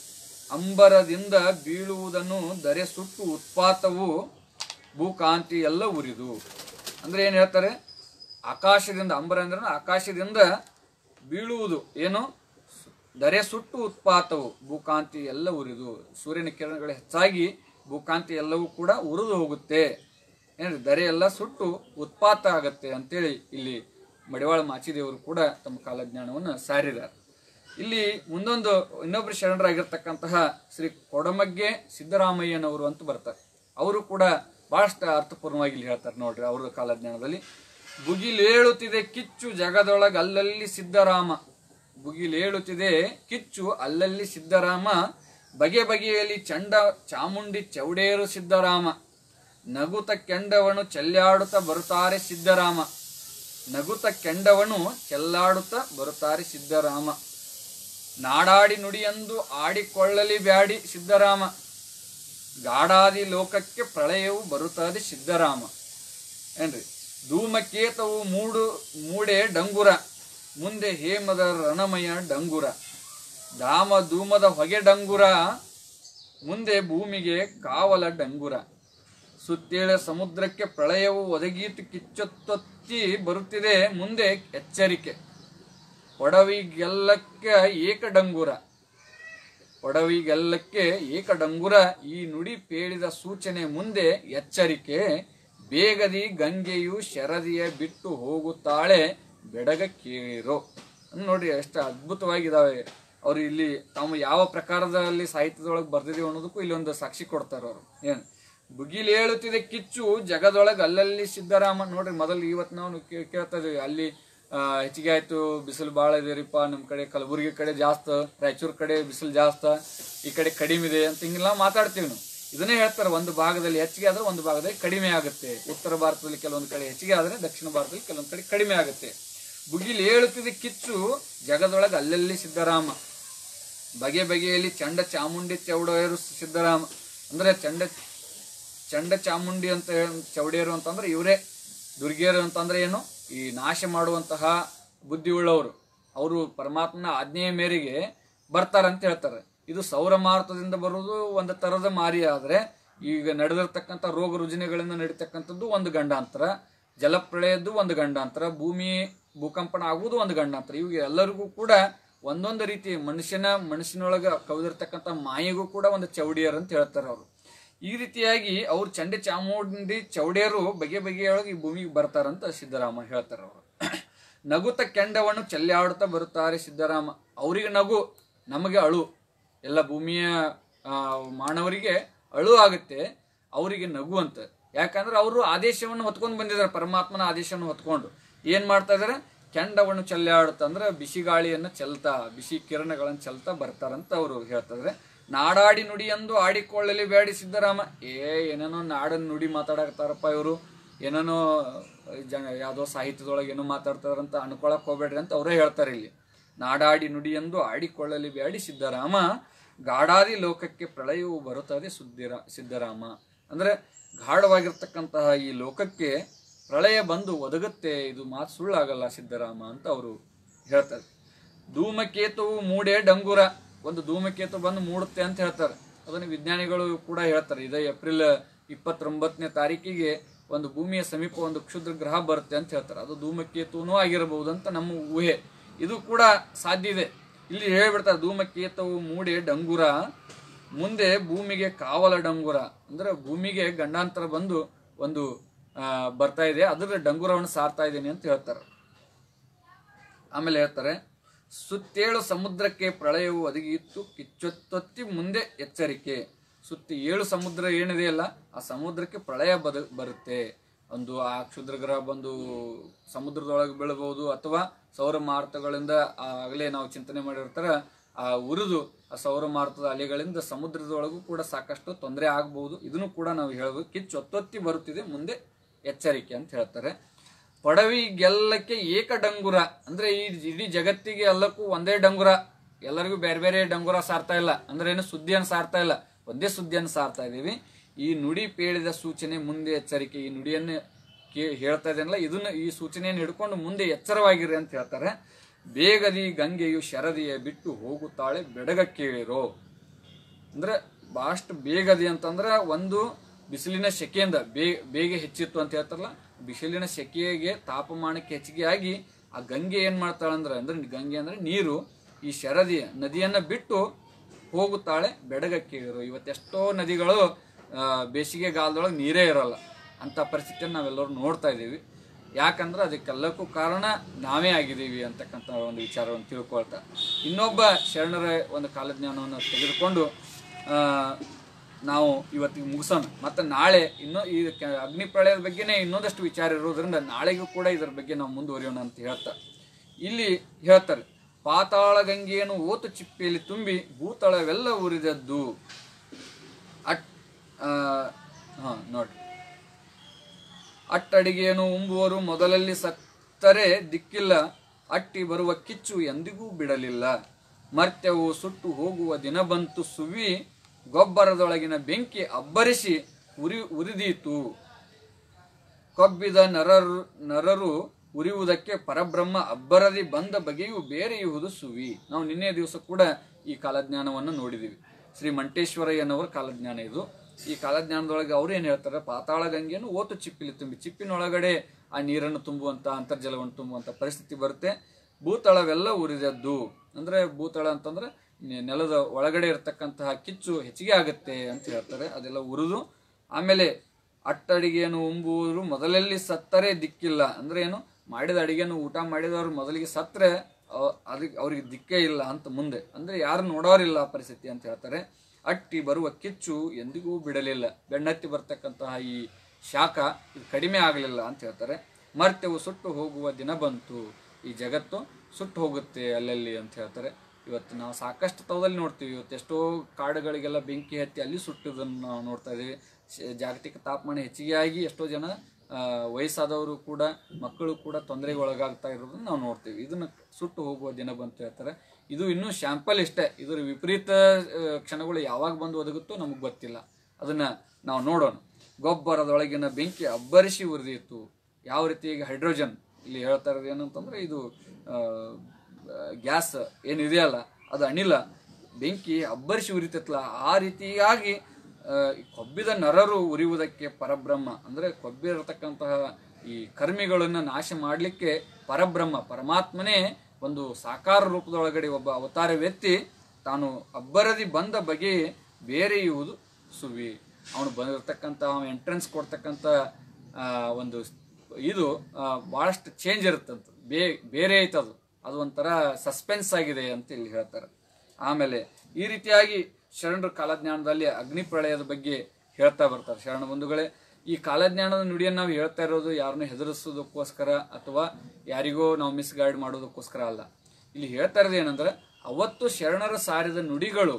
ಅಂಬರದಿಂದ ಬೀಳುವುದನ್ನು ದರೆ ಸುಟ್ಟು ಉತ್ಪಾತವು ಭೂಕಾಂತಿ ಎಲ್ಲ ಉರಿದು ಅಂದ್ರೆ ಏನ್ ಹೇಳ್ತಾರೆ ಆಕಾಶದಿಂದ ಅಂಬರ ಅಂದ್ರೆ ಆಕಾಶದಿಂದ ಬೀಳುವುದು ಏನು ದರೆ ಸುಟ್ಟು ಉತ್ಪಾತವು ಭೂಕಾಂತಿ ಎಲ್ಲ ಉರಿದು ಸೂರ್ಯನ ಕಿರಣಗಳು ಹೆಚ್ಚಾಗಿ ಭೂಕಾಂತಿ ಎಲ್ಲವೂ ಕೂಡ ಉರಿದು ಹೋಗುತ್ತೆ ಏನ್ರಿ ದರೆ ಎಲ್ಲ ಸುಟ್ಟು ಉತ್ಪಾತ ಆಗತ್ತೆ ಅಂತೇಳಿ ಇಲ್ಲಿ ಮಡಿವಾಳ ಮಾಚಿದೇವರು ಕೂಡ ತಮ್ಮ ಕಾಲಜ್ಞಾನವನ್ನು ಸಾರಿದ್ದಾರೆ ಇಲ್ಲಿ ಮುಂದೊಂದು ಇನ್ನೊಬ್ರು ಶರಣರಾಗಿರ್ತಕ್ಕಂತಹ ಶ್ರೀ ಕೊಡಮಗ್ಗೆ ಸಿದ್ದರಾಮಯ್ಯನವರು ಅಂತ ಬರ್ತಾರೆ ಅವರು ಕೂಡ ಬಹಳಷ್ಟು ಅರ್ಥಪೂರ್ಣವಾಗಿ ಇಲ್ಲಿ ಹೇಳ್ತಾರೆ ನೋಡ್ರಿ ಅವ್ರ ಕಾಲಜ್ಞಾನದಲ್ಲಿ ಬುಗಿಲೇಳುತ್ತಿದೆ ಕಿಚ್ಚು ಜಗದೊಳಗ ಅಲ್ಲಲ್ಲಿ ಸಿದ್ದರಾಮ ಬುಗಿಲೇಳುತ್ತಿದೆ ಕಿಚ್ಚು ಅಲ್ಲಲ್ಲಿ ಸಿದ್ದರಾಮ ಬಗೆ ಬಗೆಯಲ್ಲಿ ಚಂಡ ಚಾಮುಂಡಿ ಚೌಡೇರು ಸಿದ್ದರಾಮ ನಗುತ ಕೆಂಡವನು ಚೆಲ್ಲಾಡುತ್ತಾ ಬರುತ್ತಾರೆ ಸಿದ್ದರಾಮ ನಗುತ ಕೆಂಡವನು ಚೆಲ್ಲಾಡುತ್ತಾ ಬರುತ್ತಾರೆ ಸಿದ್ದರಾಮ ನಾಡಾಡಿ ನುಡಿಯಂದು ಆಡಿಕೊಳ್ಳಲಿ ಬ್ಯಾಡಿ ಸಿದ್ದರಾಮ ಗಾಡಾದಿ ಲೋಕಕ್ಕೆ ಪ್ರಳಯವು ಬರುತ್ತದೆ ಸಿದ್ದರಾಮ ಏನ್ರಿ ಧೂಮಕೇತವು ಮೂಡು ಮೂಡೆ ಡಂಗುರ ಮುಂದೆ ಹೇಮದ ರಣಮಯ ಡಂಗುರ ಧಾಮ ಧೂಮದ ಹೊಗೆ ಡಂಗುರ ಮುಂದೆ ಭೂಮಿಗೆ ಕಾವಲ ಡಂಗುರ ಸುತ್ತೇಳ ಸಮುದ್ರಕ್ಕೆ ಪ್ರಳಯವು ಒದಗೀತು ಕಿಚ್ಚೊತ್ತೊತ್ತಿ ಬರುತ್ತಿದೆ ಮುಂದೆ ಎಚ್ಚರಿಕೆ ಒಡವಿಗೆಲ್ಲಕ್ಕೆ ಏಕಡಂಗುರ ಒಡವಿಗೆಲ್ಲಕ್ಕೆ ಏಕಡಂಗುರ ಈ ನುಡಿ ಪೇಳಿದ ಸೂಚನೆ ಮುಂದೆ ಎಚ್ಚರಿಕೆ ಬೇಗದಿ ಗಂಗೆಯು ಶರದಿಯ ಬಿಟ್ಟು ಹೋಗುತ್ತಾಳೆ ಬೆಡಗ ಕೇಳಿರೋ ಅದ್ ನೋಡ್ರಿ ಎಷ್ಟು ಅದ್ಭುತವಾಗಿದಾವೆ ಅವ್ರು ಇಲ್ಲಿ ತಾವು ಯಾವ ಪ್ರಕಾರದಲ್ಲಿ ಸಾಹಿತ್ಯದೊಳಗೆ ಬರ್ದಿದೀವಿ ಅನ್ನೋದಕ್ಕೂ ಇಲ್ಲಿ ಒಂದು ಸಾಕ್ಷಿ ಕೊಡ್ತಾರೆ ಅವರು ಏನು ಬುಗಿಲಿ ಹೇಳುತ್ತಿದೆ ಕಿಚ್ಚು ಜಗದೊಳಗೆ ಅಲ್ಲಲ್ಲಿ ಸಿದ್ದರಾಮ ನೋಡ್ರಿ ಮೊದಲು ಇವತ್ತು ನಾವು ಕೇ- ಕೇಳ್ತಾ ಇದೀವಿ ಅಲ್ಲಿ ಆ, ಹೆಚ್ಚಿಗೆ ಆಯ್ತು ಬಿಸಿಲು ಭಾಳ ಇದೀರಿಪ್ಪ ನಮ್ಮ ಕಡೆ ಕಲಬುರಗಿ ಕಡೆ ಜಾಸ್ತಿ ರಾಯಚೂರು ಕಡೆ ಬಿಸಿಲು ಜಾಸ್ತಿ ಈ ಕಡೆ ಕಡಿಮೆ ಇದೆ ಅಂತ ಹಿಂಗೆಲ್ಲ ಮಾತಾಡ್ತೀವಿ ನಾವು ಇದನ್ನೇ ಹೇಳ್ತಾರೆ ಒಂದು ಭಾಗದಲ್ಲಿ ಹೆಚ್ಚಿಗೆ ಆದ್ರೆ ಒಂದು ಭಾಗದಲ್ಲಿ ಕಡಿಮೆ ಆಗುತ್ತೆ ಉತ್ತರ ಭಾರತದಲ್ಲಿ ಕೆಲವೊಂದು ಕಡೆ ಹೆಚ್ಚಿಗೆ ಆದ್ರೆ ದಕ್ಷಿಣ ಭಾರತದಲ್ಲಿ ಕೆಲವೊಂದು ಕಡೆ ಕಡಿಮೆ ಆಗುತ್ತೆ ಬುಗಿಲಿ ಹೇಳುತ್ತಿದೆ ಕಿಚ್ಚು ಜಗದೊಳಗೆ ಅಲ್ಲಲ್ಲಿ ಸಿದ್ದರಾಮ ಬಗೆ ಬಗೆಯಲ್ಲಿ ಚಂಡ ಚಾಮುಂಡಿ ಚೌಡೇರು ಸಿದ್ದರಾಮ ಅಂದ್ರೆ ಚಂಡ ಚಂಡ ಚಾಮುಂಡಿ ಅಂತ ಹೇಳಿ- ಚೌಡಿಯರು ಅಂತಂದ್ರೆ ಇವರೇ ದುರ್ಗಿಯರು ಅಂತಂದ್ರೆ ಏನು ಈ ನಾಶ ಮಾಡುವಂತಹ ಬುದ್ಧಿಯುಳ್ಳವರು ಅವರು ಪರಮಾತ್ಮನ ಆಜ್ಞೆಯ ಮೇರೆಗೆ ಬರ್ತಾರಂತ ಹೇಳ್ತಾರೆ ಇದು ಸೌರ ಮಾರುತದಿಂದ ಬರುವುದು ಒಂದು ತರದ ಮಾರಿ ಆದ್ರೆ ಈಗ ನಡೆದಿರ್ತಕ್ಕಂಥ ರೋಗ ರುಜಿನಗಳಿಂದ ನಡೀತಕ್ಕಂಥದ್ದು ಒಂದು ಗಂಡಾಂತರ ಜಲಪ್ರಳಯದ್ದು ಒಂದು ಗಂಡಾಂತರ ಭೂಮಿ ಭೂಕಂಪನ ಆಗುವುದು ಒಂದು ಗಂಡಾಂತರ ಇವು ಎಲ್ಲರಿಗೂ ಕೂಡ ಒಂದೊಂದು ರೀತಿ ಮನುಷ್ಯನ ಮನುಷ್ಯನೊಳಗ ಕವಿದಿರ್ತಕ್ಕಂಥ ಮಾಯಿಗೂ ಕೂಡ ಒಂದು ಚೌಡಿಯರ್ ಅಂತ ಹೇಳ್ತಾರೆ ಅವರು ಈ ರೀತಿಯಾಗಿ ಅವ್ರು ಚಂಡೆ ಚಾಮುಂಡಿ ಚೌಡೇರು ಬಗೆ ಬಗೆಯೊಳಗೆ ಈ ಭೂಮಿಗೆ ಬರ್ತಾರಂತ ಸಿದ್ದರಾಮ ಹೇಳ್ತಾರ ಅವರು ನಗುತ್ತ ಕೆಂಡವನ್ನು ಚೆಲ್ಲಾಡುತ್ತಾ ಬರುತ್ತಾರೆ ಸಿದ್ದರಾಮ ಅವರಿಗೆ ನಗು ನಮಗೆ ಅಳು ಎಲ್ಲ ಭೂಮಿಯ ಆ, ಮಾನವರಿಗೆ ಅಳು ಆಗುತ್ತೆ ಅವರಿಗೆ ನಗು ಅಂತ ಯಾಕಂದ್ರೆ ಅವರು ಆದೇಶವನ್ನು ಹೊತ್ಕೊಂಡು ಬಂದಿದ್ದಾರೆ ಪರಮಾತ್ಮನ ಆದೇಶವನ್ನು ಹೊತ್ಕೊಂಡು ಏನ್ ಮಾಡ್ತಾ ಇದಾರೆ ಕೆಂಡವನ್ನು ಚೆಲ್ಲಾಡುತ್ತಾ ಅಂದ್ರೆ ಬಿಸಿ ಗಾಳಿಯನ್ನು ಚೆಲ್ತಾ ಬಿಸಿ ಕಿರಣಗಳನ್ನು ಚೆಲ್ತಾ ಬರ್ತಾರಂತ ಅವರು ಹೇಳ್ತಾ ಇದಾರೆ ನಾಡಾಡಿ ನುಡಿ ಎಂದು ಆಡಿಕೊಳ್ಳಲಿ ಬೇಡಿ ಸಿದ್ದರಾಮ ಏ ಏನೇನೋ ನಾಡನ್ ನುಡಿ ಮಾತಾಡಕ್ತಾರಪ್ಪ ಇವರು ಏನೇನೋ ಜನ ಯಾವುದೋ ಸಾಹಿತ್ಯದೊಳಗೆ ಏನೋ ಮಾತಾಡ್ತಾರಂತ ಅನ್ಕೊಳಕ್ ಹೋಗ್ಬೇಡ್ರಿ ಅಂತ ಅವರೇ ಹೇಳ್ತಾರೆ ಇಲ್ಲಿ ನಾಡಾಡಿ ನುಡಿ ಎಂದು ಆಡಿಕೊಳ್ಳಲಿ ಬೇಡಿ ಸಿದ್ದರಾಮ ಗಾಢಾದಿ ಲೋಕಕ್ಕೆ ಪ್ರಳಯವು ಬರುತ್ತದೆ ಸುದ್ದಿರ ಸಿದ್ದರಾಮ ಅಂದ್ರೆ ಗಾಢವಾಗಿರ್ತಕ್ಕಂತಹ ಈ ಲೋಕಕ್ಕೆ ಪ್ರಳಯ ಬಂದು ಒದಗುತ್ತೆ ಇದು ಮಾತು ಸುಳ್ಳಾಗಲ್ಲ ಸಿದ್ದರಾಮ ಅಂತ ಅವರು ಹೇಳ್ತಾರೆ ಧೂಮಕೇತುವು ಮೂಡೆ ಡಂಗುರ ಒಂದು ಧೂಮಕೇತು ಬಂದು ಮೂಡುತ್ತೆ ಅಂತ ಹೇಳ್ತಾರೆ ಅದನ್ನು ವಿಜ್ಞಾನಿಗಳು ಕೂಡ ಹೇಳ್ತಾರೆ ಇದೇ ಏಪ್ರಿಲ್ ಇಪ್ಪತ್ತೊಂಬತ್ತನೇ ತಾರೀಕಿಗೆ ಒಂದು ಭೂಮಿಯ ಸಮೀಪ ಒಂದು ಕ್ಷುದ್ರ ಗ್ರಹ ಬರುತ್ತೆ ಅಂತ ಹೇಳ್ತಾರೆ ಅದು ಧೂಮಕೇತುನೂ ಆಗಿರಬಹುದು ಅಂತ ನಮ್ಮ ಊಹೆ ಇದು ಕೂಡ ಸಾಧ್ಯ ಇದೆ ಇಲ್ಲಿ ಹೇಳ್ಬಿಡ್ತಾರೆ ಧೂಮಕೇತವು ಮೂಡೆ ಡಂಗುರ ಮುಂದೆ ಭೂಮಿಗೆ ಕಾವಲ ಡಂಗುರ ಅಂದ್ರೆ ಭೂಮಿಗೆ ಗಂಡಾಂತರ ಬಂದು ಒಂದು ಆ, ಬರ್ತಾ ಇದೆ ಅದರ ಡಂಗುರವನ್ನು ಸಾರ್ತಾ ಇದ್ದೀನಿ ಅಂತ ಹೇಳ್ತಾರೆ ಆಮೇಲೆ ಹೇಳ್ತಾರೆ ಸುತ್ತೇಳು ಸಮುದ್ರಕ್ಕೆ ಪ್ರಳಯವು ಒದಗಿತ್ತು ಕಿಚ್ಚೊತ್ತೊತ್ತಿ ಮುಂದೆ ಎಚ್ಚರಿಕೆ ಸುತ್ತಿ ಏಳು ಸಮುದ್ರ ಏನಿದೆಯಲ್ಲ ಆ ಸಮುದ್ರಕ್ಕೆ ಪ್ರಳಯ ಬದ ಬರುತ್ತೆ ಒಂದು ಆ ಕ್ಷುದ್ರಗ್ರಹ ಬಂದು ಸಮುದ್ರದೊಳಗೆ ಬೀಳಬಹುದು ಅಥವಾ ಸೌರ ಮಾರುತಗಳಿಂದ ಆಗಲೇ ನಾವು ಚಿಂತನೆ ಮಾಡಿರ್ತಾರ ಆ ಉರಿದು ಆ ಸೌರ ಮಾರುತದ ಅಲೆಗಳಿಂದ ಸಮುದ್ರದೊಳಗೂ ಕೂಡ ಸಾಕಷ್ಟು ತೊಂದರೆ ಆಗಬಹುದು ಇದನ್ನು ಕೂಡ ನಾವು ಹೇಳಬೇಕು ಕಿಚ್ಚೊತ್ತೊತ್ತಿ ಬರುತ್ತಿದೆ ಮುಂದೆ ಎಚ್ಚರಿಕೆ ಅಂತ ಹೇಳ್ತಾರೆ ಪಡವಿ ಗೆಲ್ಲಕ್ಕೆ ಏಕ ಡಂಗುರ ಅಂದ್ರೆ ಈ ಇಡೀ ಜಗತ್ತಿಗೆ ಎಲ್ಲಕ್ಕೂ ಒಂದೇ ಡಂಗುರ ಎಲ್ಲರಿಗೂ ಬೇರೆ ಬೇರೆ ಡಂಗುರ ಸಾರ್ತಾ ಇಲ್ಲ ಅಂದ್ರೆ ಏನು ಸುದ್ದಿಯನ್ನು ಸಾರ್ತಾ ಇಲ್ಲ ಒಂದೇ ಸುದ್ದಿಯನ್ನು ಸಾರ್ತಾ ಇದೀವಿ ಈ ನುಡಿ ಪೇಳಿದ ಸೂಚನೆ ಮುಂದೆ ಎಚ್ಚರಿಕೆ ಈ ನುಡಿಯನ್ನು ಕೇ ಹೇಳ್ತಾ ಇದೆಯಲ್ಲ ಇದನ್ನ ಈ ಸೂಚನೆಯನ್ನು ಹಿಡ್ಕೊಂಡು ಮುಂದೆ ಎಚ್ಚರವಾಗಿರಿ ಅಂತ ಹೇಳ್ತಾರೆ ಬೇಗದಿ ಗಂಗೆಯು ಶರದಿಯ ಬಿಟ್ಟು ಹೋಗುತ್ತಾಳೆ ಬೆಡಗ ಕೇಳಿರೋ ಅಂದ್ರೆ ಭಾಳಷ್ಟು ಬೇಗದಿ ಅಂತಂದ್ರೆ ಒಂದು ಬಿಸಿಲಿನ ಸೆಕೆಯಿಂದ ಬೇ ಬೇಗ ಹೆಚ್ಚಿತ್ತು ಅಂತ ಹೇಳ್ತಾರಲ್ಲ ಬಿಸಿಲಿನ ಸೆಕೆಗೆ ತಾಪಮಾನಕ್ಕೆ ಹೆಚ್ಚಿಗೆ ಆಗಿ ಆ ಗಂಗೆ ಏನ್ ಮಾಡ್ತಾಳಂದ್ರೆ ಅಂದ್ರೆ ಗಂಗೆ ಅಂದ್ರೆ ನೀರು ಈ ಶರದಿ ನದಿಯನ್ನ ಬಿಟ್ಟು ಹೋಗುತ್ತಾಳೆ ಬೆಡಗ ಕೇಳಿರು ಇವತ್ತೆಷ್ಟೋ ನದಿಗಳು ಆ, ಬೇಸಿಗೆಗಾಲದೊಳಗೆ ನೀರೇ ಇರಲ್ಲ ಅಂತ ಪರಿಸ್ಥಿತಿಯನ್ನು ನಾವೆಲ್ಲರೂ ನೋಡ್ತಾ ಇದ್ದೀವಿ ಯಾಕಂದ್ರೆ ಅದಕ್ಕೆಲ್ಲಕ್ಕೂ ಕಾರಣ ನಾವೇ ಆಗಿದ್ದೀವಿ ಅಂತಕ್ಕಂಥ ಒಂದು ವಿಚಾರವನ್ನು ತಿಳ್ಕೊಳ್ತಾ ಇನ್ನೊಬ್ಬ ಶರಣರ ಒಂದು ಕಾಲಜ್ಞಾನವನ್ನು ತೆಗೆದುಕೊಂಡು ಆ, ನಾವು ಇವತ್ತಿಗೆ ಮುಗಿಸೋಣ ಮತ್ತು ನಾಳೆ ಇನ್ನೂ ಈ ಕ- ಅಗ್ನಿ ಪ್ರಳಯದ ಬಗ್ಗೆನೇ ಇನ್ನೊಂದಷ್ಟು ವಿಚಾರ ಇರೋದ್ರಿಂದ ನಾಳೆಗೂ ಕೂಡ ಇದರ ಬಗ್ಗೆ ನಾವು ಮುಂದುವರಿಯೋಣ ಅಂತ ಹೇಳ್ತಾ ಇಲ್ಲಿ ಹೇಳ್ತಾರೆ ಪಾತಾಳ ಗಂಗೆಯನ್ನು ಓತು ಚಿಪ್ಪೆಯಲ್ಲಿ ತುಂಬಿ ಭೂತಳವೆಲ್ಲ ಉರಿದದ್ದು ಅಟ್ ಹಾಂ ನೋಡಿ ಅಟ್ಟಡಿಗೆಯನ್ನು ಉಂಬುವರು ಮೊದಲಲ್ಲಿ ಸತ್ತರೆ ದಿಕ್ಕಿಲ್ಲ ಅಟ್ಟಿ ಬರುವ ಕಿಚ್ಚು ಎಂದಿಗೂ ಬಿಡಲಿಲ್ಲ ಮರ್ತ್ಯವು ಸುಟ್ಟು ಹೋಗುವ ದಿನ ಬಂತು ಸುವಿ ಗೊಬ್ಬರದೊಳಗಿನ ಬೆಂಕಿ ಅಬ್ಬರಿಸಿ ಉರಿ ಉರಿದೀತು ಕೊಬ್ಬಿದ ನರರು ನರರು ಉರಿಯುವುದಕ್ಕೆ ಪರಬ್ರಹ್ಮ ಅಬ್ಬರದಿ ಬಂದ ಬಗೆಯು ಬೇರೆಯುವುದು ಸುವಿ ನಾವು ನಿನ್ನೆ ದಿವಸ ಕೂಡ ಈ ಕಾಲಜ್ಞಾನವನ್ನು ನೋಡಿದೀವಿ ಶ್ರೀ ಮಂಟೇಶ್ವರಯ್ಯನವರ ಕಾಲಜ್ಞಾನ ಇದು ಈ ಕಾಲಜ್ಞಾನದೊಳಗೆ ಅವ್ರು ಏನ್ ಹೇಳ್ತಾರೆ ಪಾತಾಳ ಗಂಗೆಯನ್ನು ಓತು ಚಿಪ್ಪಿಲಿ ತುಂಬಿ ಚಿಪ್ಪಿನೊಳಗಡೆ ಆ ನೀರನ್ನು ತುಂಬುವಂತ ಅಂತರ್ಜಲವನ್ನು ತುಂಬುವಂತ ಪರಿಸ್ಥಿತಿ ಬರುತ್ತೆ ಭೂತಳವೆಲ್ಲ ಉರಿದದ್ದು ಅಂದ್ರೆ ಭೂತಳ ಅಂತಂದ್ರೆ ನೆ- ನೆಲದ ಒಳಗಡೆ ಇರತಕ್ಕಂತಹ ಕಿಚ್ಚು ಹೆಚ್ಚಿಗೆ ಆಗುತ್ತೆ ಅಂತ ಹೇಳ್ತಾರೆ ಅದೆಲ್ಲ ಉರಿದು ಆಮೇಲೆ ಅಟ್ಟಡಿಗೆಯನ್ನು ಉಂಬುವುದು ಮೊದಲಲ್ಲಿ ಸತ್ತರೆ ದಿಕ್ಕಿಲ್ಲ ಅಂದ್ರೆ ಏನು ಮಾಡಿದ ಅಡಿಗೆಯನ್ನು ಊಟ ಮಾಡಿದವರು ಮೊದಲಿಗೆ ಸತ್ರೆ ಅವ- ಅದಕ್ಕೆ ಅವ್ರಿಗೆ ದಿಕ್ಕೇ ಇಲ್ಲ ಅಂತ ಮುಂದೆ ಅಂದ್ರೆ ಯಾರು ನೋಡೋರಿಲ್ಲ ಆ ಪರಿಸ್ಥಿತಿ ಅಂತ ಹೇಳ್ತಾರೆ ಅಟ್ಟಿ ಬರುವ ಕಿಚ್ಚು ಎಂದಿಗೂ ಬಿಡಲಿಲ್ಲ ಬೆನ್ನತ್ತಿ ಬರ್ತಕ್ಕಂತಹ ಈ ಶಾಖ ಇದು ಕಡಿಮೆ ಆಗಲಿಲ್ಲ ಅಂತ ಹೇಳ್ತಾರೆ ಮರ್ತ್ಯವು ಸುಟ್ಟು ಹೋಗುವ ದಿನ ಬಂತು ಈ ಜಗತ್ತು ಸುಟ್ಟು ಹೋಗುತ್ತೆ ಅಲ್ಲಲ್ಲಿ ಅಂತ ಹೇಳ್ತಾರೆ ಇವತ್ತು ನಾವು ಸಾಕಷ್ಟು ತವದಲ್ಲಿ ನೋಡ್ತೀವಿ ಇವತ್ತು ಎಷ್ಟೋ ಕಾಡುಗಳಿಗೆಲ್ಲ ಬೆಂಕಿ ಹತ್ತಿ ಅಲ್ಲಿ ಸುಟ್ಟುದನ್ನು ನಾವು ನೋಡ್ತಾ ಇದ್ದೀವಿ ಶ- ಜಾಗತಿಕ ತಾಪಮಾನ ಹೆಚ್ಚಿಗೆ ಆಗಿ ಎಷ್ಟೋ ಜನ ಆ, ವಯಸ್ಸಾದವರು ಕೂಡ ಮಕ್ಕಳು ಕೂಡ ತೊಂದರೆಗೆ ಒಳಗಾಗ್ತಾ ಇರೋದನ್ನ ನಾವು ನೋಡ್ತೀವಿ ಇದನ್ನ ಸುಟ್ಟು ಹೋಗುವ ದಿನ ಬಂತು ಹೇಳ್ತಾರೆ ಇದು ಇನ್ನೂ ಶಾಂಪಲ್ ಇಷ್ಟೇ ಇದರ ವಿಪರೀತ ಆ, ಕ್ಷಣಗಳು ಯಾವಾಗ ಬಂದು ಒದಗುತ್ತೋ ನಮಗೆ ಗೊತ್ತಿಲ್ಲ ಅದನ್ನ ನಾವು ನೋಡೋಣ ಗೊಬ್ಬರದೊಳಗಿನ ಬೆಂಕಿ ಅಬ್ಬರಿಸಿ ಉರಿದಿತ್ತು ಯಾವ ರೀತಿ ಈಗ ಹೈಡ್ರೋಜನ್ ಇಲ್ಲಿ ಹೇಳ್ತಾ ಇರೋದು ಏನಂತಂದ್ರೆ ಇದು ಗ್ಯಾಸ್ ಏನಿದೆಯಲ್ಲ ಅದು ಅನಿಲ ಬೆಂಕಿ ಅಬ್ಬರಿಸಿ ಉರಿತೈತಲ್ಲ ಆ ರೀತಿಯಾಗಿ ಆ, ಈ ಕೊಬ್ಬಿದ ನರರು ಉರಿಯುವುದಕ್ಕೆ ಪರಬ್ರಹ್ಮ ಅಂದ್ರೆ ಕೊಬ್ಬಿರತಕ್ಕಂತಹ ಈ ಕರ್ಮಿಗಳನ್ನ ನಾಶ ಮಾಡಲಿಕ್ಕೆ ಪರಬ್ರಹ್ಮ ಪರಮಾತ್ಮನೇ ಒಂದು ಸಾಕಾರ ರೂಪದೊಳಗಡೆ ಒಬ್ಬ ಅವತಾರವೆತ್ತಿ ತಾನು ಅಬ್ಬರದಿ ಬಂದ ಬಗೆ ಬೇರೆಯುವುದು ಸುವಿ ಅವನು ಬಂದಿರತಕ್ಕಂಥ ಎಂಟ್ರೆನ್ಸ್ ಕೊಡ್ತಕ್ಕಂಥ ಆ, ಒಂದು ಇದು ಆ, ಭಾಳಷ್ಟು ಚೇಂಜ್ ಇರುತ್ತಂತ ಬೇ ಬೇರೆ ಐತದು ಅದು ಒಂಥರ ಸಸ್ಪೆನ್ಸ್ ಆಗಿದೆ ಅಂತ ಇಲ್ಲಿ ಹೇಳ್ತಾರೆ ಆಮೇಲೆ ಈ ರೀತಿಯಾಗಿ ಶರಣರ ಕಾಲಜ್ಞಾನದಲ್ಲಿ ಅಗ್ನಿ ಪ್ರಳಯದ ಬಗ್ಗೆ ಹೇಳ್ತಾ ಬರ್ತಾರೆ ಶರಣ ಬಂಧುಗಳೇ ಈ ಕಾಲಜ್ಞಾನದ ನುಡಿಯನ್ನು ನಾವು ಹೇಳ್ತಾ ಇರೋದು ಯಾರನ್ನು ಹೆದರಿಸೋದಕ್ಕೋಸ್ಕರ ಅಥವಾ ಯಾರಿಗೋ ನಾವು ಮಿಸ್ ಗೈಡ್ ಮಾಡೋದಕ್ಕೋಸ್ಕರ ಅಲ್ಲ ಇಲ್ಲಿ ಹೇಳ್ತಾ ಇರೋದು ಏನಂದ್ರೆ ಅವತ್ತು ಶರಣರ ಸಾರಿದ ನುಡಿಗಳು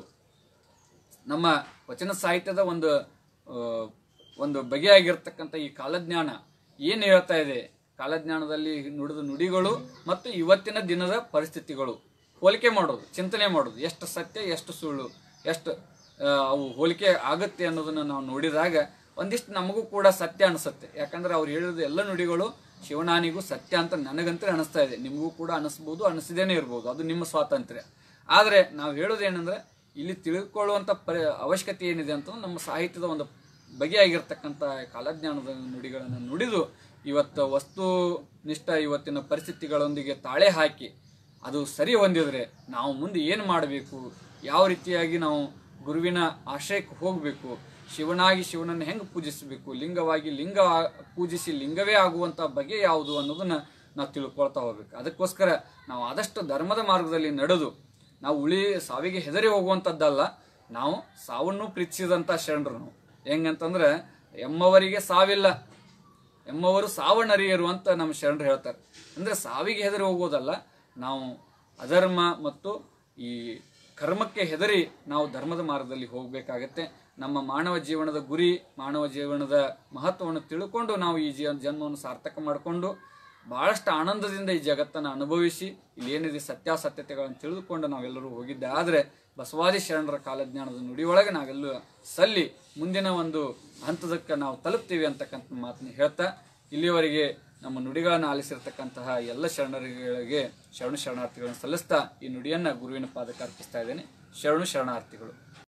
ನಮ್ಮ ವಚನ ಸಾಹಿತ್ಯದ ಒಂದು ಆ, ಒಂದು ಬಗೆಯಾಗಿರ್ತಕ್ಕಂಥ ಈ ಕಾಲಜ್ಞಾನ ಏನು ಹೇಳ್ತಾ ಇದೆ ಕಾಲಜ್ಞಾನದಲ್ಲಿ ನುಡಿದ ನುಡಿಗಳು ಮತ್ತು ಇವತ್ತಿನ ದಿನದ ಪರಿಸ್ಥಿತಿಗಳು ಹೋಲಿಕೆ ಮಾಡೋದು ಚಿಂತನೆ ಮಾಡೋದು ಎಷ್ಟು ಸತ್ಯ ಎಷ್ಟು ಸುಳ್ಳು ಎಷ್ಟು ಆ, ಅವು ಹೋಲಿಕೆ ಆಗುತ್ತೆ ಅನ್ನೋದನ್ನ ನಾವು ನೋಡಿದಾಗ ಒಂದಿಷ್ಟು ನಮಗೂ ಕೂಡ ಸತ್ಯ ಅನಿಸುತ್ತೆ ಯಾಕಂದ್ರೆ ಅವ್ರು ಹೇಳಿದ ಎಲ್ಲ ನುಡಿಗಳು ಶಿವನಾನಿಗೂ ಸತ್ಯ ಅಂತ ನನಗಂತೂ ಅನಿಸ್ತಾ ಇದೆ ನಿಮಗೂ ಕೂಡ ಅನಿಸ್ಬೋದು ಅನಿಸದೇನೆ ಇರ್ಬೋದು ಅದು ನಿಮ್ಮ ಸ್ವಾತಂತ್ರ್ಯ ಆದರೆ ನಾವು ಹೇಳೋದೇನೆಂದ್ರೆ ಇಲ್ಲಿ ತಿಳ್ಕೊಳ್ಳುವಂಥ ಪರಿ ಅವಶ್ಯಕತೆ ಏನಿದೆ ಅಂತ ನಮ್ಮ ಸಾಹಿತ್ಯದ ಒಂದು ಬಗೆಯಾಗಿರ್ತಕ್ಕಂಥ ಕಾಲಜ್ಞಾನದ ನುಡಿಗಳನ್ನು ನುಡಿದು ಇವತ್ತು ವಸ್ತುನಿಷ್ಠ ಇವತ್ತಿನ ಪರಿಸ್ಥಿತಿಗಳೊಂದಿಗೆ ತಾಳೆ ಹಾಕಿ ಅದು ಸರಿ ಹೊಂದಿದ್ರೆ ನಾವು ಮುಂದೆ ಏನು ಮಾಡಬೇಕು ಯಾವ ರೀತಿಯಾಗಿ ನಾವು ಗುರುವಿನ ಆಶ್ರಯಕ್ಕೆ ಹೋಗಬೇಕು ಶಿವನಾಗಿ ಶಿವನನ್ನು ಹೆಂಗೆ ಪೂಜಿಸಬೇಕು ಲಿಂಗವಾಗಿ ಲಿಂಗ ಆ- ಪೂಜಿಸಿ ಲಿಂಗವೇ ಆಗುವಂಥ ಬಗೆ ಯಾವುದು ಅನ್ನೋದನ್ನ ನಾವು ತಿಳ್ಕೊಳ್ತಾ ಹೋಗ್ಬೇಕು ಅದಕ್ಕೋಸ್ಕರ ನಾವು ಆದಷ್ಟು ಧರ್ಮದ ಮಾರ್ಗದಲ್ಲಿ ನಡೆದು ನಾವು ಉಳಿ ಸಾವಿಗೆ ಹೆದರಿ ಹೋಗುವಂಥದ್ದಲ್ಲ ನಾವು ಸಾವನ್ನು ಪ್ರೀತಿಸಿದಂಥ ಶರಣರು ನಾವು ಹೆಂಗಂತಂದ್ರೆ ಎಮ್ಮವರಿಗೆ ಸಾವಿಲ್ಲ ಎಮ್ಮವರು ಸಾವನ್ನರಿಯರು ಅಂತ ನಮ್ಮ ಶರಣರು ಹೇಳ್ತಾರೆ ಅಂದ್ರೆ ಸಾವಿಗೆ ಹೆದರಿ ಹೋಗೋದಲ್ಲ ನಾವು ಅಧರ್ಮ ಮತ್ತು ಈ ಕರ್ಮಕ್ಕೆ ಹೆದರಿ ನಾವು ಧರ್ಮದ ಮಾರ್ಗದಲ್ಲಿ ಹೋಗಬೇಕಾಗತ್ತೆ ನಮ್ಮ ಮಾನವ ಜೀವನದ ಗುರಿ ಮಾನವ ಜೀವನದ ಮಹತ್ವವನ್ನು ತಿಳ್ಕೊಂಡು ನಾವು ಈ ಜೀವನ ಜನ್ಮವನ್ನು ಸಾರ್ಥಕ ಮಾಡಿಕೊಂಡು ಬಹಳಷ್ಟು ಆನಂದದಿಂದ ಈ ಜಗತ್ತನ್ನು ಅನುಭವಿಸಿ ಇಲ್ಲಿ ಏನಿದೆ ಸತ್ಯಾಸತ್ಯತೆಗಳನ್ನು ತಿಳಿದುಕೊಂಡು ನಾವೆಲ್ಲರೂ ಹೋಗಿದ್ದೆ ಆದರೆ ಬಸವಾದಿ ಶರಣರ ಕಾಲಜ್ಞಾನದ ನುಡಿಯೊಳಗೆ ನಾವೆಲ್ಲ ಸಲ್ಲಿ ಮುಂದಿನ ಒಂದು ಹಂತದಕ್ಕೆ ನಾವು ತಲುಪ್ತೀವಿ ಅಂತಕ್ಕಂಥ ಮಾತನ್ನ ಹೇಳ್ತಾ ಇಲ್ಲಿಯವರೆಗೆ ನಮ್ಮ ನುಡಿಗಳನ್ನು ಆಲಿಸಿರ್ತಕ್ಕಂತಹ ಎಲ್ಲ ಶರಣರಿಗೆ ಶರಣು ಶರಣಾರ್ಥಿಗಳನ್ನು ಸಲ್ಲಿಸ್ತಾ ಈ ನುಡಿಯನ್ನು ಗುರುವಿನ ಪಾದಕ್ಕೆ ಅರ್ಪಿಸ್ತಾ ಇದ್ದೇನೆ ಶರಣು ಶರಣಾರ್ಥಿಗಳು